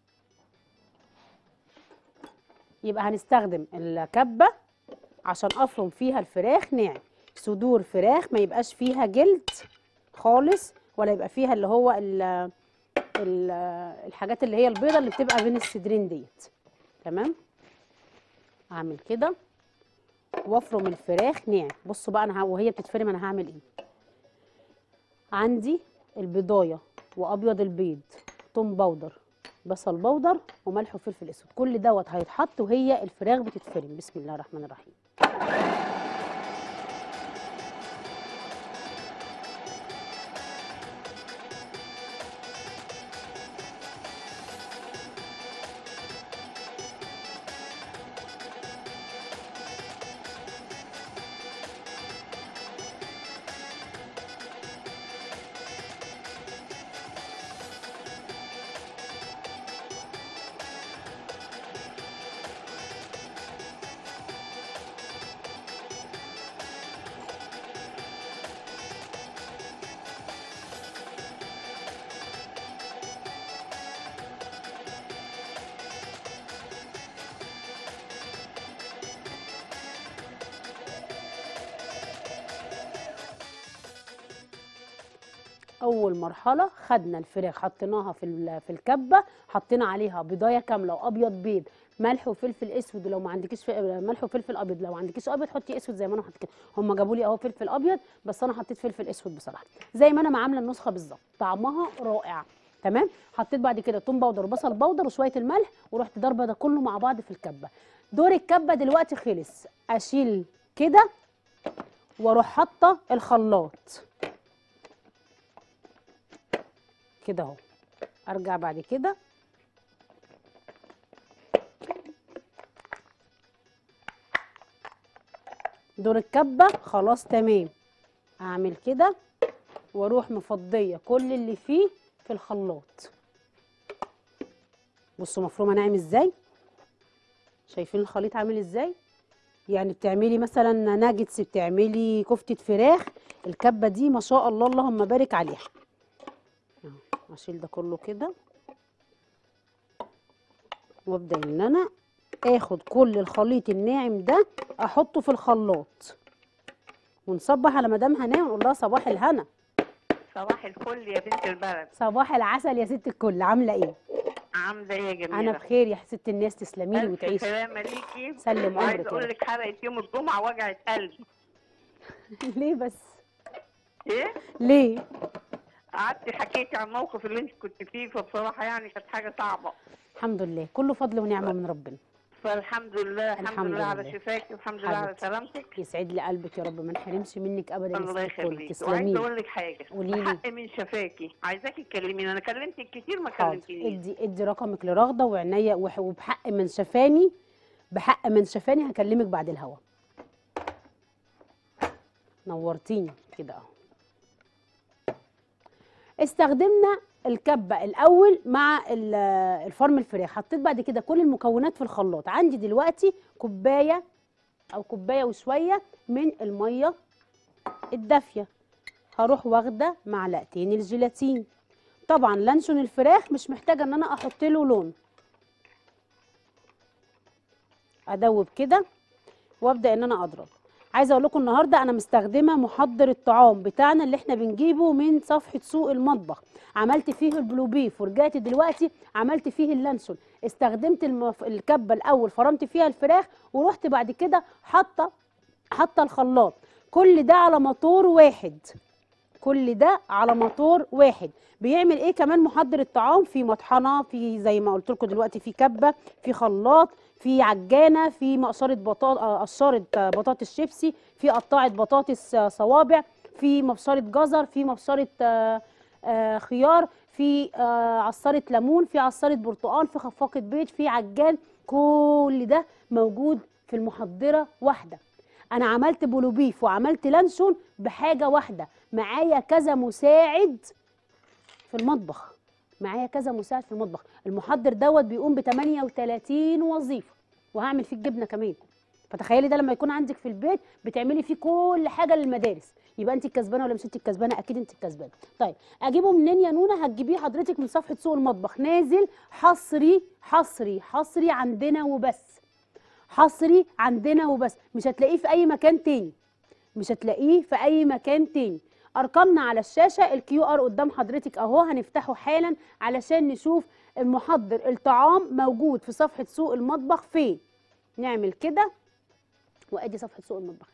يبقى هنستخدم الكبه عشان افرم فيها الفراخ ناعم صدور فراخ ما يبقاش فيها جلد خالص ولا يبقى فيها اللي هو ال ال الحاجات اللي هي البيضه اللي بتبقى بين الصدرين ديت تمام اعمل كده وافرم الفراخ ناعم بصوا بقى انا ه- وهي بتتفرم انا هعمل ايه عندي البضايه وابيض البيض توم باودر بصل باودر وملح وفلفل اسود كل دوت هيتحط وهي الفراخ بتتفرم بسم الله الرحمن الرحيم اول مرحله خدنا الفراخ حطيناها في ال- في الكبه حطينا عليها بضايه كامله وابيض بيض ملح وفلفل اسود ولو ما عندكيش ف- ملح وفلفل ابيض لو ما عندكيش ابيض حطي اسود زي ما انا حطيت كده هم جابوا لي اهو فلفل ابيض بس انا حطيت فلفل اسود بصراحه زي ما انا ما عامله النسخه بالظبط طعمها رائع تمام حطيت بعد كده توم باودر وبصل باودر وشويه الملح ورحت ضاربه ده كله مع بعض في الكبه دور الكبه دلوقتي خلص اشيل كده واروح حاطه الخلاط كده اهو ارجع بعد كده دور الكبه خلاص تمام اعمل كده واروح مفضيه كل اللي فيه في الخلاط بصوا مفرومه ناعم ازاي شايفين الخليط عامل ازاي يعني بتعملي مثلا ناجتس بتعملي كفته فراخ الكبه دي ما شاء الله اللهم بارك عليها اهو اشيل ده كله كده وابدا ان انا اخد كل الخليط الناعم ده احطه في الخلاط ونصبح على مدام هناء ونقول لها صباح الهنا صباح الفل يا بنت البلد صباح العسل يا ست الكل عامله ايه عامله ايه يا جميله انا بخير يا ست الناس تسلمي لي ألف وتعيشي سلامه ليكي سلم وعايزه عمرك يا اقول رب. لك حلقه يوم الجمعه وجعت قلبي ليه بس ايه ليه قعدتي حكيتي عن الموقف اللي انت كنت فيه فبصراحه يعني كانت حاجه صعبه الحمد لله كله فضل ونعمه من ربنا فالحمد لله الحمد, الحمد لله على لله. شفاكي والحمد لله على حبيبتي. سلامتك يسعد لي قلبك يا رب ما نحرمش منك ابدا يا الله ست الكل يخليك تسلمي وعايزه لي. اقول لك حاجه قولي لي. بحق من شفاكي عايزاكي تكلميني انا كلمتك كتير ما حاضر كلمتنيش ادي ادي رقمك لرغده وعناية وح- وبحق من شفاني بحق من شفاني هكلمك بعد الهوا نورتيني كده اهو استخدمنا الكبه الاول مع ال- الفرم الفراخ حطيت بعد كده كل المكونات في الخلاط عندي دلوقتي كوبايه او كوبايه وشويه من الميه الدافيه هروح واخده معلقتين الجيلاتين طبعا لانشون الفراخ مش محتاجه ان انا احط له لون ادوب كده وابدا ان انا اضرب عايزه اقول لكم النهارده انا مستخدمه محضر الطعام بتاعنا اللي احنا بنجيبه من صفحه سوق المطبخ عملت فيه البلو بيف ورجعت دلوقتي عملت فيه اللانسون استخدمت المف... الكبه الاول فرمت فيها الفراخ ورحت بعد كده حاطه حاطه الخلاط كل ده على موتور واحد كل ده على موتور واحد بيعمل ايه كمان محضر الطعام في مطحنه في زي ما قلت لكم دلوقتي في كبه في خلاط في عجانه في مقشره بطاطا آه، قشره آه، بطاطس شيبسي في قطاعه بطاطس آه، صوابع في مبشره جزر في مبشره آه، آه، خيار في آه، عصاره ليمون في عصاره برتقال في خفاقه بيض في عجان كل ده موجود في المحضره واحده انا عملت بولو بيف وعملت لانشون بحاجه واحده معايا كذا مساعد في المطبخ معايا كذا مساعد في المطبخ المحضر دوت بيقوم ب 38 وظيفه وهعمل فيه الجبنه كمان فتخيلي ده لما يكون عندك في البيت بتعملي فيه كل حاجه للمدارس يبقى انت الكسبانه ولا مش انت الكسبانه اكيد انت الكسبانه طيب اجيبه منين يا نونا هتجيبيه حضرتك من صفحه سوق المطبخ نازل حصري حصري حصري عندنا وبس حصري عندنا وبس مش هتلاقيه في اي مكان تاني مش هتلاقيه في اي مكان تاني ارقامنا على الشاشه الكيو ار قدام حضرتك اهو هنفتحه حالا علشان نشوف المحضر الطعام موجود في صفحه سوق المطبخ فين نعمل كده وادي صفحه سوق المطبخ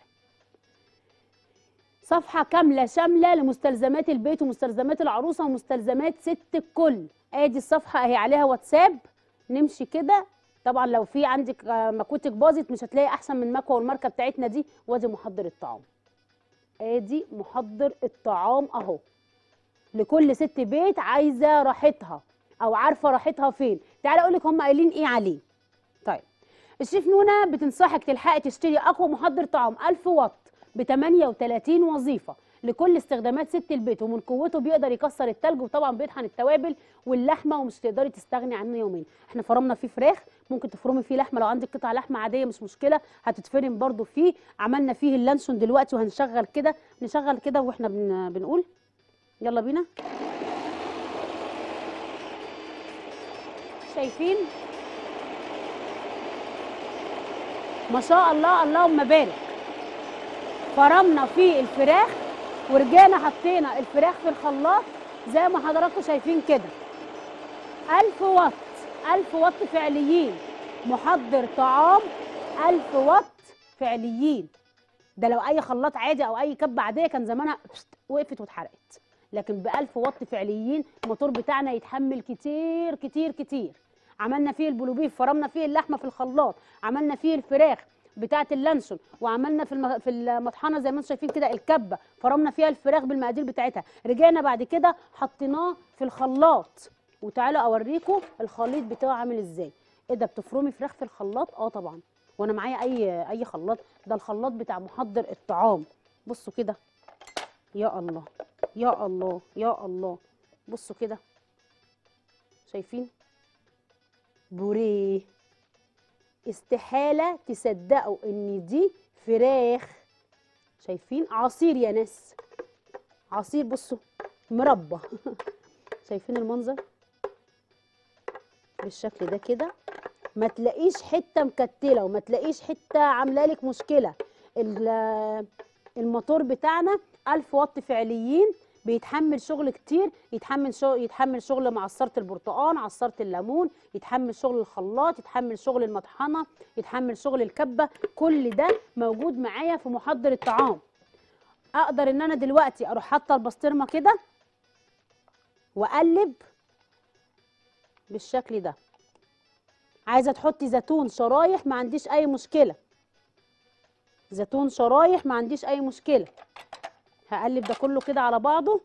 صفحه كامله شامله لمستلزمات البيت ومستلزمات العروسه ومستلزمات ست الكل ادي الصفحه اهي عليها واتساب نمشي كده طبعا لو في عندك آه، مكوتك باظت مش هتلاقي احسن من المكوه والماركه بتاعتنا دي وادي محضر الطعام ادي محضر الطعام اهو لكل ست بيت عايزه راحتها او عارفه راحتها فين تعالى اقول لك هم قايلين ايه عليه طيب الشيف نونا بتنصحك تلحقي تشتري اقوى محضر طعام 1000 واط ب 38 وظيفه لكل استخدامات ست البيت ومن قوته بيقدر يكسر التلج وطبعا بيطحن التوابل واللحمه ومش تقدري تستغني عنه يومين احنا فرمنا فيه فراخ ممكن تفرمي فيه لحمه لو عندك قطع لحمه عاديه مش مشكله هتتفرم برضو فيه عملنا فيه اللانشون دلوقتي وهنشغل كده نشغل كده واحنا بن... بنقول يلا بينا شايفين ما شاء الله اللهم بارك فرمنا فيه الفراخ ورجعنا حطينا الفراخ في الخلاط زي ما حضراتكم شايفين كده 1000 واط 1000 واط فعليين محضر طعام 1000 واط فعليين ده لو اي خلاط عادي او اي كبه عاديه كان زمانها وقفت واتحرقت لكن ب 1000 واط فعليين الموتور بتاعنا يتحمل كتير كتير كتير عملنا فيه البلوبيف فرمنا فيه اللحمه في الخلاط عملنا فيه الفراخ بتاعه اللانشون وعملنا في الم... في المطحنه زي ما انتم شايفين كده الكبه فرمنا فيها الفراخ بالمقادير بتاعتها رجعنا بعد كده حطيناه في الخلاط وتعالوا اوريكم الخليط بتاعه عامل ازاي ايه ده بتفرمي فراخ في الخلاط اه طبعا وانا معايا اي اي خلاط ده الخلاط بتاع محضر الطعام بصوا كده يا الله يا الله يا الله بصوا كده شايفين بوريه استحالة تصدقوا ان دي فراخ شايفين عصير يا ناس عصير بصوا مربى شايفين المنظر بالشكل ده كده ما تلاقيش حته مكتله وما تلاقيش حته عامله لك مشكله ال- الموتور بتاعنا 1000 واط فعليين بيتحمل شغل كتير يتحمل شغل يتحمل شغل معصره البرتقال عصره الليمون يتحمل شغل الخلاط يتحمل شغل المطحنه يتحمل شغل الكبه كل ده موجود معايا في محضر الطعام اقدر ان انا دلوقتي اروح حاطه البسطرمه كده واقلب بالشكل ده عايزه تحطي زيتون شرايح ما عنديش اي مشكله زيتون شرايح ما عنديش اي مشكله هقلب ده كله كده على بعضه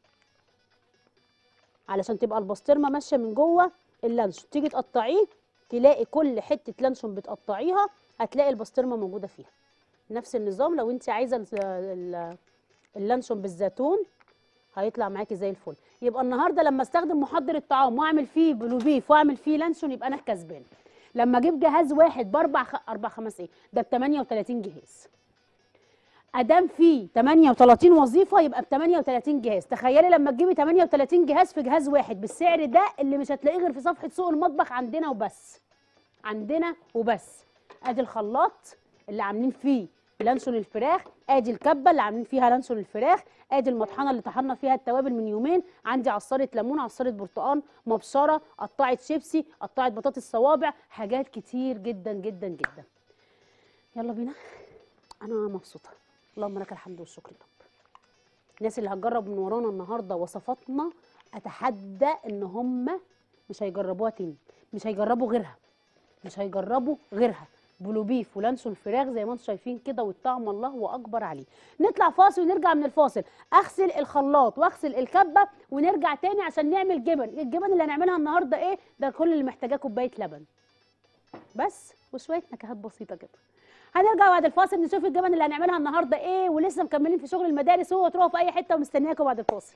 علشان تبقى البسطرمه ماشيه من جوه اللانشون تيجي تقطعيه تلاقي كل حته لانشون بتقطعيها هتلاقي البسطرمه موجوده فيها نفس النظام لو انت عايزه ال- ال- اللانشون بالزيتون هيطلع معاكي زي الفل يبقى النهارده لما استخدم محضر الطعام واعمل فيه بلوبيف واعمل فيه لانشون يبقى انا كسبان لما اجيب جهاز واحد باربع خ... اربع خمس ايه ده ب 38 جهاز ادام فيه 38 وظيفه يبقى ب 38 جهاز تخيلي لما تجيبي 38 جهاز في جهاز واحد بالسعر ده اللي مش هتلاقيه غير في صفحه سوق المطبخ عندنا وبس عندنا وبس ادي الخلاط اللي عاملين فيه لانشون الفراخ ادي الكبه اللي عاملين فيها لانشون الفراخ ادي المطحنه اللي طحنا فيها التوابل من يومين عندي عصاره ليمون عصاره برتقال مبشره قطعه شيبسي قطعه بطاطس صوابع حاجات كتير جدا جدا جدا يلا بينا انا مبسوطه اللهم لك الحمد والشكر يا رب الناس اللي هتجرب من ورانا النهارده وصفاتنا اتحدى ان هم مش هيجربوها تاني مش هيجربوا غيرها مش هيجربوا غيرها بلو بيف ولانشون الفراخ زي ما انتم شايفين كده والطعم الله اكبر عليه نطلع فاصل ونرجع من الفاصل اغسل الخلاط واغسل الكبه ونرجع تاني عشان نعمل جبن الجبن اللي هنعملها النهارده ايه ده كل اللي محتاجاه كوبايه لبن بس وشويه نكهات بسيطه كده هنرجع بعد الفاصل نشوف الجبن اللي هنعملها النهارده ايه ولسه مكملين في شغل المدارس هو تروحوا في اي حته ومستنياكم بعد الفاصل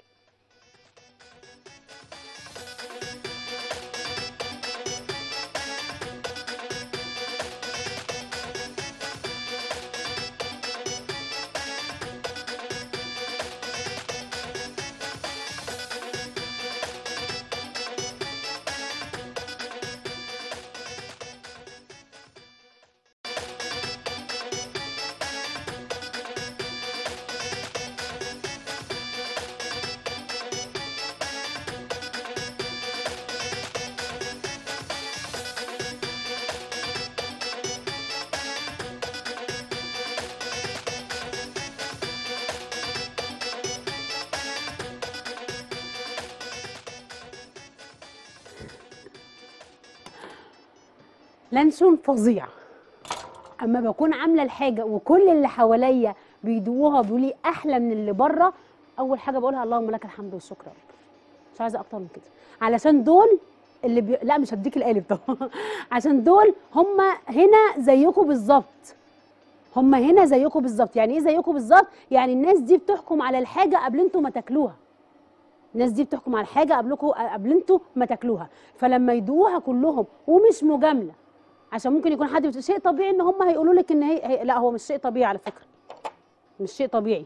لانشون فظيع اما بكون عامله الحاجه وكل اللي حواليا بيدوقوها بيقولوا لي احلى من اللي بره اول حاجه بقولها اللهم لك الحمد والشكر يا رب مش عايزه اكتر من كده علشان دول اللي بي... لا مش هديك القالب طبعا عشان دول هم هنا زيكم بالظبط هم هنا زيكم بالظبط يعني ايه زيكم بالظبط يعني الناس دي بتحكم على الحاجه قبل انتوا ما تاكلوها الناس دي بتحكم على الحاجه قبلكم قبل انتوا ما تاكلوها فلما يدوقوها كلهم ومش مجامله عشان ممكن يكون حد بت- شيء طبيعي ان هم هيقولوا لك ان هي, هي لا هو مش شيء طبيعي على فكره مش شيء طبيعي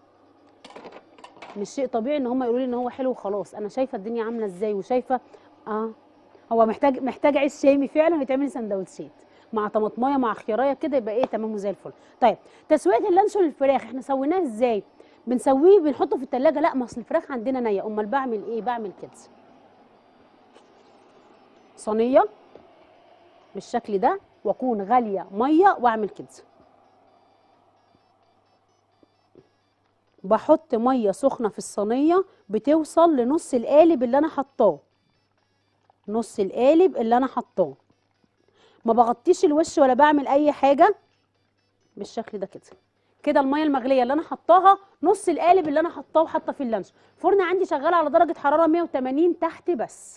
مش شيء طبيعي ان هم يقولوا لي ان هو حلو وخلاص انا شايفه الدنيا عامله ازاي وشايفه اه هو محتاج محتاج عيش شامي فعلا ويتعمل سندوتشات مع طماطمايه مع خياريه كده يبقى ايه تمام وزي الفل طيب تسويه اللانشون الفراخ احنا سويناه ازاي بنسويه بنحطه في التلاجة لا ما اصل الفراخ عندنا نيه امال بعمل ايه بعمل كده صينيه بالشكل ده واكون غاليه ميه واعمل كده بحط ميه سخنه في الصينيه بتوصل لنص القالب اللي انا حطاه نص القالب اللي انا حطاه ما بغطيش الوش ولا بعمل اي حاجه بالشكل ده كده كده الميه المغليه اللي انا حطاها نص القالب اللي انا حطاه وحاطه في اللانش فرن عندي شغال على درجه حراره 180 تحت بس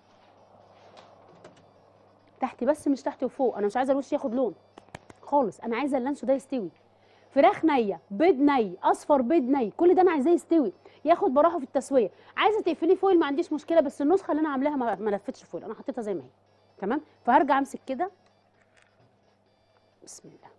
تحت بس مش تحت وفوق انا مش عايزه الوش ياخد لون خالص انا عايزه اللانشو ده يستوي فراخ نيه بيض ني اصفر بيض ني كل ده انا عايزاه يستوي ياخد براحه في التسويه عايزه تقفليه فويل ما عنديش مشكله بس النسخه اللي انا عاملاها ما ما لفتش فويل انا حطيتها زي ما هي تمام فهرجع امسك كده بسم الله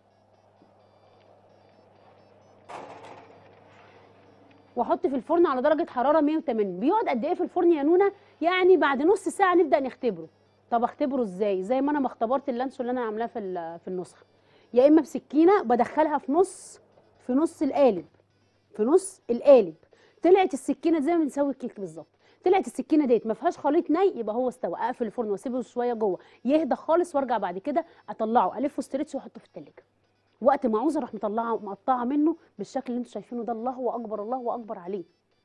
واحط في الفرن على درجه حراره 180 بيقعد قد ايه في الفرن يا نونا يعني بعد نص ساعه نبدا نختبره طب اختبره ازاي زي ما انا ما اختبرت اللانشو اللي انا عاملاه في ال- في النسخه يا اما بسكينه بدخلها في نص في نص القالب في نص القالب طلعت السكينه زي ما بنسوي الكيك بالظبط طلعت السكينه ديت ما فيهاش خليط ني يبقى هو استوى اقفل الفرن واسيبه شويه جوه يهدى خالص وارجع بعد كده اطلعه الفه ستريتش واحطه في التلاجة وقت ما عاوزه اروح مطلعه مقطعه منه بالشكل اللي انتم شايفينه ده الله اكبر الله اكبر عليه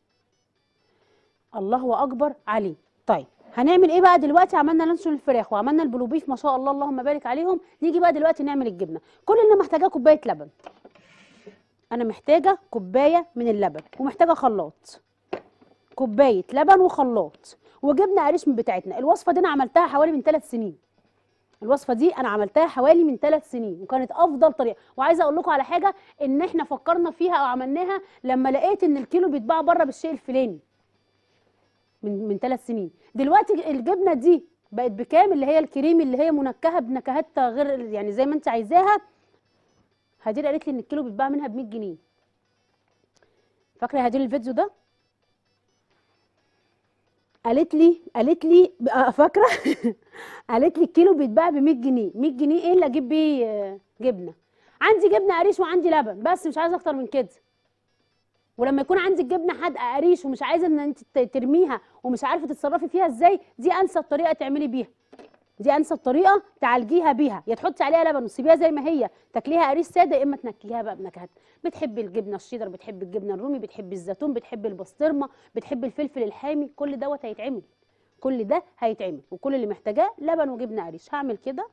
الله اكبر عليه طيب هنعمل ايه بقى دلوقتي عملنا لانشون الفراخ وعملنا البلو بيف ما شاء الله اللهم بارك عليهم نيجي بقى دلوقتي نعمل الجبنه كل اللي أنا محتاجاه كوبايه لبن انا محتاجه كوبايه من اللبن ومحتاجه خلاط كوبايه لبن وخلاط وجبنه قريش من بتاعتنا الوصفه دي انا عملتها حوالي من ثلاث سنين الوصفه دي انا عملتها حوالي من ثلاث سنين وكانت افضل طريقه وعايزه اقول لكم على حاجه ان احنا فكرنا فيها او عملناها لما لقيت ان الكيلو بيتباع بره بالشيء الفلاني من من ثلاث سنين دلوقتي الجبنه دي بقت بكام اللي هي الكريمي اللي هي منكهه بنكهات غير يعني زي ما انت عايزاها هدير قالت لي ان الكيلو بيتباع منها ب 100 جنيه فاكره يا هدير الفيديو ده قالت لي قالت لي آه، فاكره قالت لي الكيلو بيتباع ب 100 جنيه 100 جنيه ايه اللي اجيب بيه آه، جبنه عندي جبنه قريش وعندي لبن بس مش عايزه اكتر من كده ولما يكون عندك جبنه حادقه قريش ومش عايزه ان انت ت- ترميها ومش عارفه تتصرفي فيها ازاي دي انسب طريقه تعملي بيها دي انسب طريقه تعالجيها بيها يا تحطي عليها لبن وتسيبيها زي ما هي تاكليها قريش ساده يا اما تنكهيها بقى بنكهات بتحبي الجبنه الشيدر بتحبي الجبنه الرومي بتحبي الزيتون بتحبي البسطرمه بتحبي الفلفل الحامي كل دوت هيتعمل كل ده هيتعمل وكل اللي محتاجاه لبن وجبنه قريش هعمل كده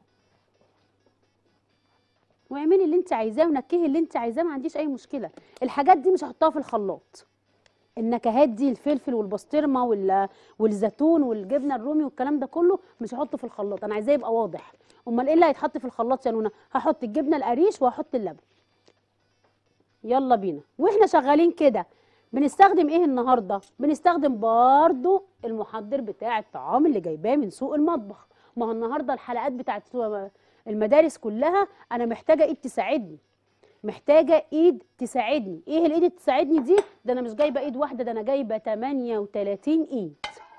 واعملي اللي انت عايزاه ونكهي اللي انت عايزاه ما عنديش اي مشكله الحاجات دي مش هحطها في الخلاط النكهات دي الفلفل والبسطرمه وال... والزيتون والجبنه الرومي والكلام ده كله مش هحطه في الخلاط انا عايزاه يبقى واضح امال ايه اللي هيتحط في الخلاط يا نونا هحط الجبنه القريش وهحط اللبن يلا بينا واحنا شغالين كده بنستخدم ايه النهارده بنستخدم برضو المحضر بتاع الطعام اللي جايباه من سوق المطبخ ما هو النهارده الحلقات بتاعت المدارس كلها انا محتاجه ايد تساعدني محتاجه ايد تساعدني ايه الايد اللي تساعدني دي ده انا مش جايبه ايد واحده ده انا جايبه 38 ايد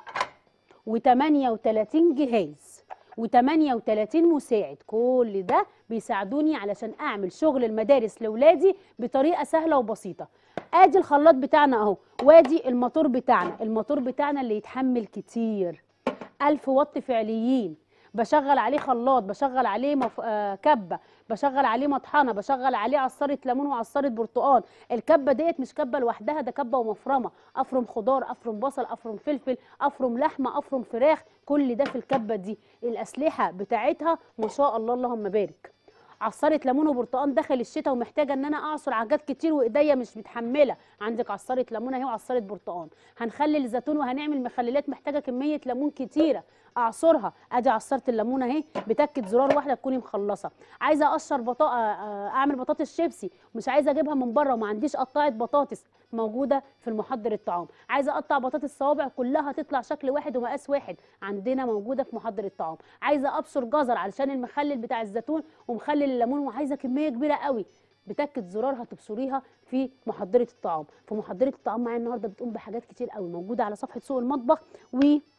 و38 جهاز و38 مساعد كل ده بيساعدوني علشان اعمل شغل المدارس لاولادي بطريقه سهله وبسيطه ادي الخلاط بتاعنا اهو وادي الموتور بتاعنا الموتور بتاعنا اللي يتحمل كتير 1000 واط فعليين بشغل عليه خلاط بشغل عليه مف... آه كبه بشغل عليه مطحنه بشغل عليه عصاره ليمون وعصاره برتقال الكبه ديت مش كبه لوحدها ده كبه ومفرمه افرم خضار افرم بصل افرم فلفل افرم لحمه افرم فراخ كل ده في الكبه دي الاسلحه بتاعتها ما شاء الله اللهم بارك عصاره ليمون وبرتقال دخل الشتاء ومحتاجه ان انا اعصر حاجات كتير وايديا مش متحمله عندك عصاره ليمون اهي وعصاره برتقال هنخلل الزيتون وهنعمل مخللات محتاجه كميه ليمون كتيره اعصرها ادي عصاره الليمون اهي بتكه زرار واحده تكوني مخلصه عايزه اقشر بطاطا اعمل بطاطس شيبسي مش عايزه اجيبها من بره وما عنديش قطاعه بطاطس موجوده في المحضر الطعام عايزه اقطع بطاطس صوابع كلها تطلع شكل واحد ومقاس واحد عندنا موجوده في محضر الطعام عايزه ابشر جزر علشان المخلل بتاع الزيتون ومخلل الليمون وعايزه كميه كبيره قوي بتكه زرار هتبصريها في محضره الطعام في محضره الطعام معايا النهارده بتقوم بحاجات كتير قوي موجوده على صفحه سوق المطبخ و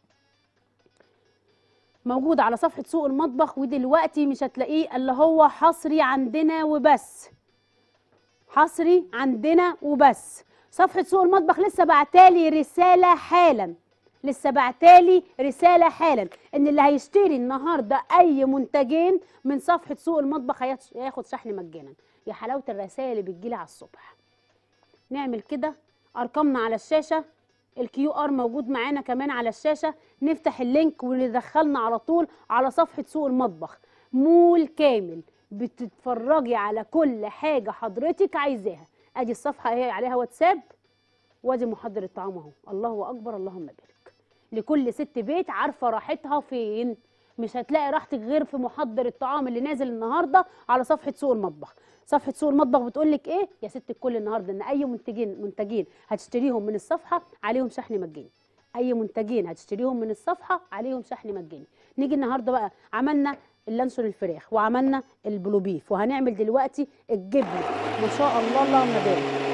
موجود على صفحة سوق المطبخ ودلوقتي مش هتلاقيه اللي هو حصري عندنا وبس حصري عندنا وبس صفحة سوق المطبخ لسه بعتالي رسالة حالا لسه بعتالي رسالة حالا ان اللي هيشتري النهاردة اي منتجين من صفحة سوق المطبخ هياخد- هياخد شحن مجانا يا حلاوة الرسائل اللي بتجيلي على الصبح نعمل كده ارقامنا على الشاشة الكيو ار موجود معانا كمان على الشاشه نفتح اللينك وندخلنا على طول على صفحه سوق المطبخ مول كامل بتتفرجي على كل حاجه حضرتك عايزاها ادي الصفحه اهي عليها واتساب وادي محضر الطعام اهو الله اكبر اللهم بارك لكل ست بيت عارفه راحتها فين مش هتلاقي راحتك غير في محضر الطعام اللي نازل النهارده على صفحه سوق المطبخ صفحه سوق المطبخ بتقول لك ايه يا ست الكل النهارده ان اي منتجين منتجين هتشتريهم من الصفحه عليهم شحن مجاني اي منتجين هتشتريهم من الصفحه عليهم شحن مجاني نيجي النهارده بقى عملنا اللانشون الفراخ وعملنا البلوبيف وهنعمل دلوقتي الجبنه ما شاء الله اللهم بارك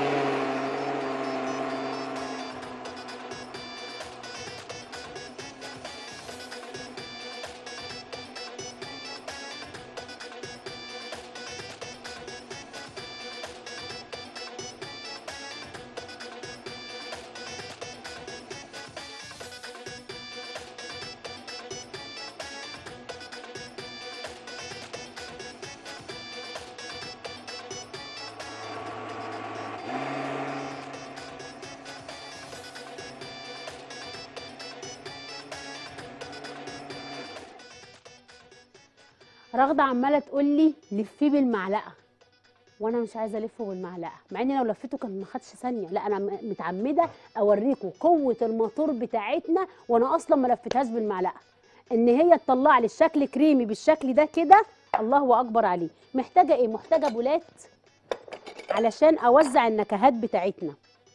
رغده عماله تقول لي لفيه بالمعلقه وانا مش عايزه الفه بالمعلقه مع اني لو لفيته كان ما خدش ثانيه لا انا م- متعمده اوريكم قوه الموتور بتاعتنا وانا اصلا ما لفتهاش بالمعلقه ان هي تطلع لي الشكل كريمي بالشكل ده كده الله اكبر عليه محتاجه ايه محتاجه بولات علشان اوزع النكهات بتاعتنا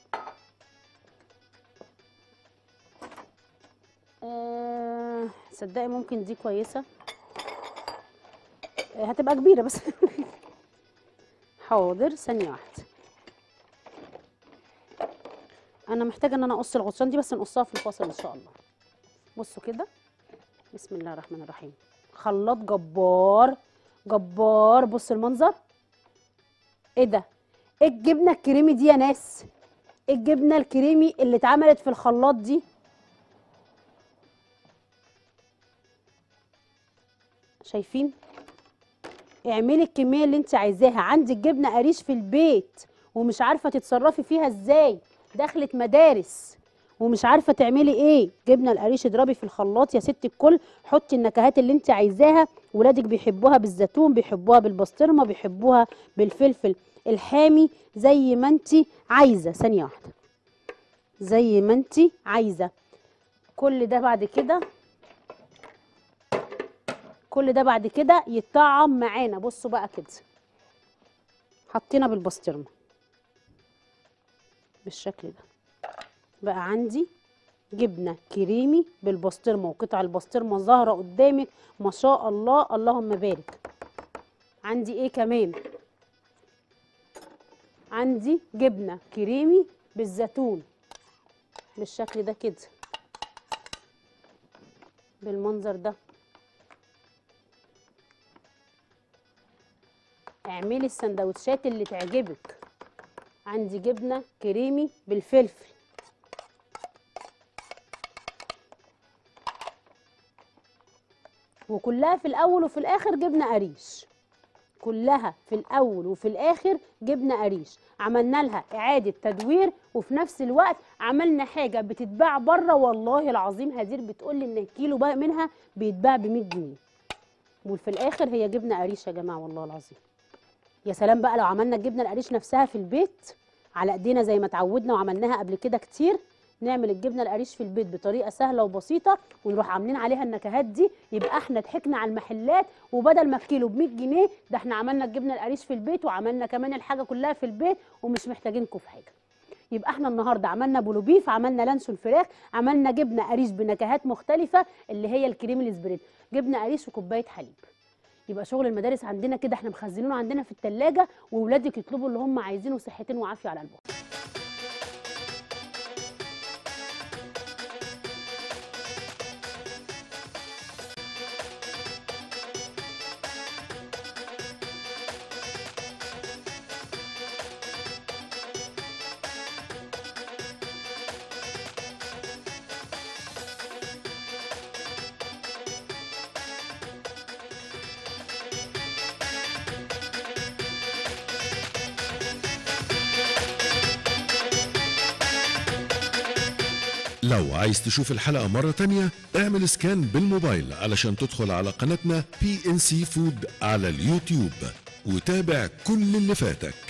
أه صدقي ممكن دي كويسه آه، هتبقى كبيره بس حاضر ثانيه واحده انا محتاجه ان انا اقص الغطيان دي بس نقصها في الفاصل ان شاء الله بصوا كده بسم الله الرحمن الرحيم خلاط جبار جبار بص المنظر ايه ده ايه الجبنه الكريمي دي يا ناس ايه الجبنه الكريمي اللي اتعملت في الخلاط دي شايفين اعملي الكميه اللي انت عايزاها عندك جبنه قريش في البيت ومش عارفه تتصرفي فيها ازاي دخلت مدارس ومش عارفه تعملي ايه جبنه القريش اضربي في الخلاط يا ست الكل حطي النكهات اللي انت عايزاها ولادك بيحبوها بالزيتون بيحبوها بالبسطرمه بيحبوها بالفلفل الحامي زي ما انت عايزه ثانيه واحده زي ما انت عايزه كل ده بعد كده كل ده بعد كده يتطعم معانا بصوا بقى كده حطينا بالبسطرمه بالشكل ده بقى عندي جبنه كريمي بالبسطرمه وقطع البسطرمه ظاهره قدامك ما شاء الله اللهم بارك عندي ايه كمان عندي جبنه كريمي بالزيتون بالشكل ده كده بالمنظر ده اعملي السندوتشات اللي تعجبك عندي جبنه كريمي بالفلفل وكلها في الاول وفي الاخر جبنه قريش كلها في الاول وفي الاخر جبنه قريش عملنا لها اعاده تدوير وفي نفس الوقت عملنا حاجه بتتباع بره والله العظيم هدير بتقول لي ان الكيلو بقى منها بيتباع ب 100 جنيه وفي الاخر هي جبنه قريش يا جماعه والله العظيم يا سلام بقى لو عملنا الجبنه القريش نفسها في البيت على ايدينا زي ما اتعودنا وعملناها قبل كده كتير نعمل الجبنه القريش في البيت بطريقه سهله وبسيطه ونروح عاملين عليها النكهات دي يبقى احنا ضحكنا على المحلات وبدل ما الكيلو ب 100 جنيه ده احنا عملنا الجبنه القريش في البيت وعملنا كمان الحاجه كلها في البيت ومش محتاجينكم في حاجه يبقى احنا النهارده عملنا بولوبيف عملنا لانشون فراخ عملنا جبنه قريش بنكهات مختلفه اللي هي الكريم الاسبريت جبنه قريش وكوبايه حليب يبقى شغل المدارس عندنا كده احنا مخزنينه عندنا في التلاجة واولادك يطلبوا اللي هم عايزينه صحتين وعافيه على قلبهم لو عايز تشوف الحلقة مرة تانية اعمل سكان بالموبايل علشان تدخل على قناتنا بي ان سي فود على اليوتيوب وتابع كل اللي فاتك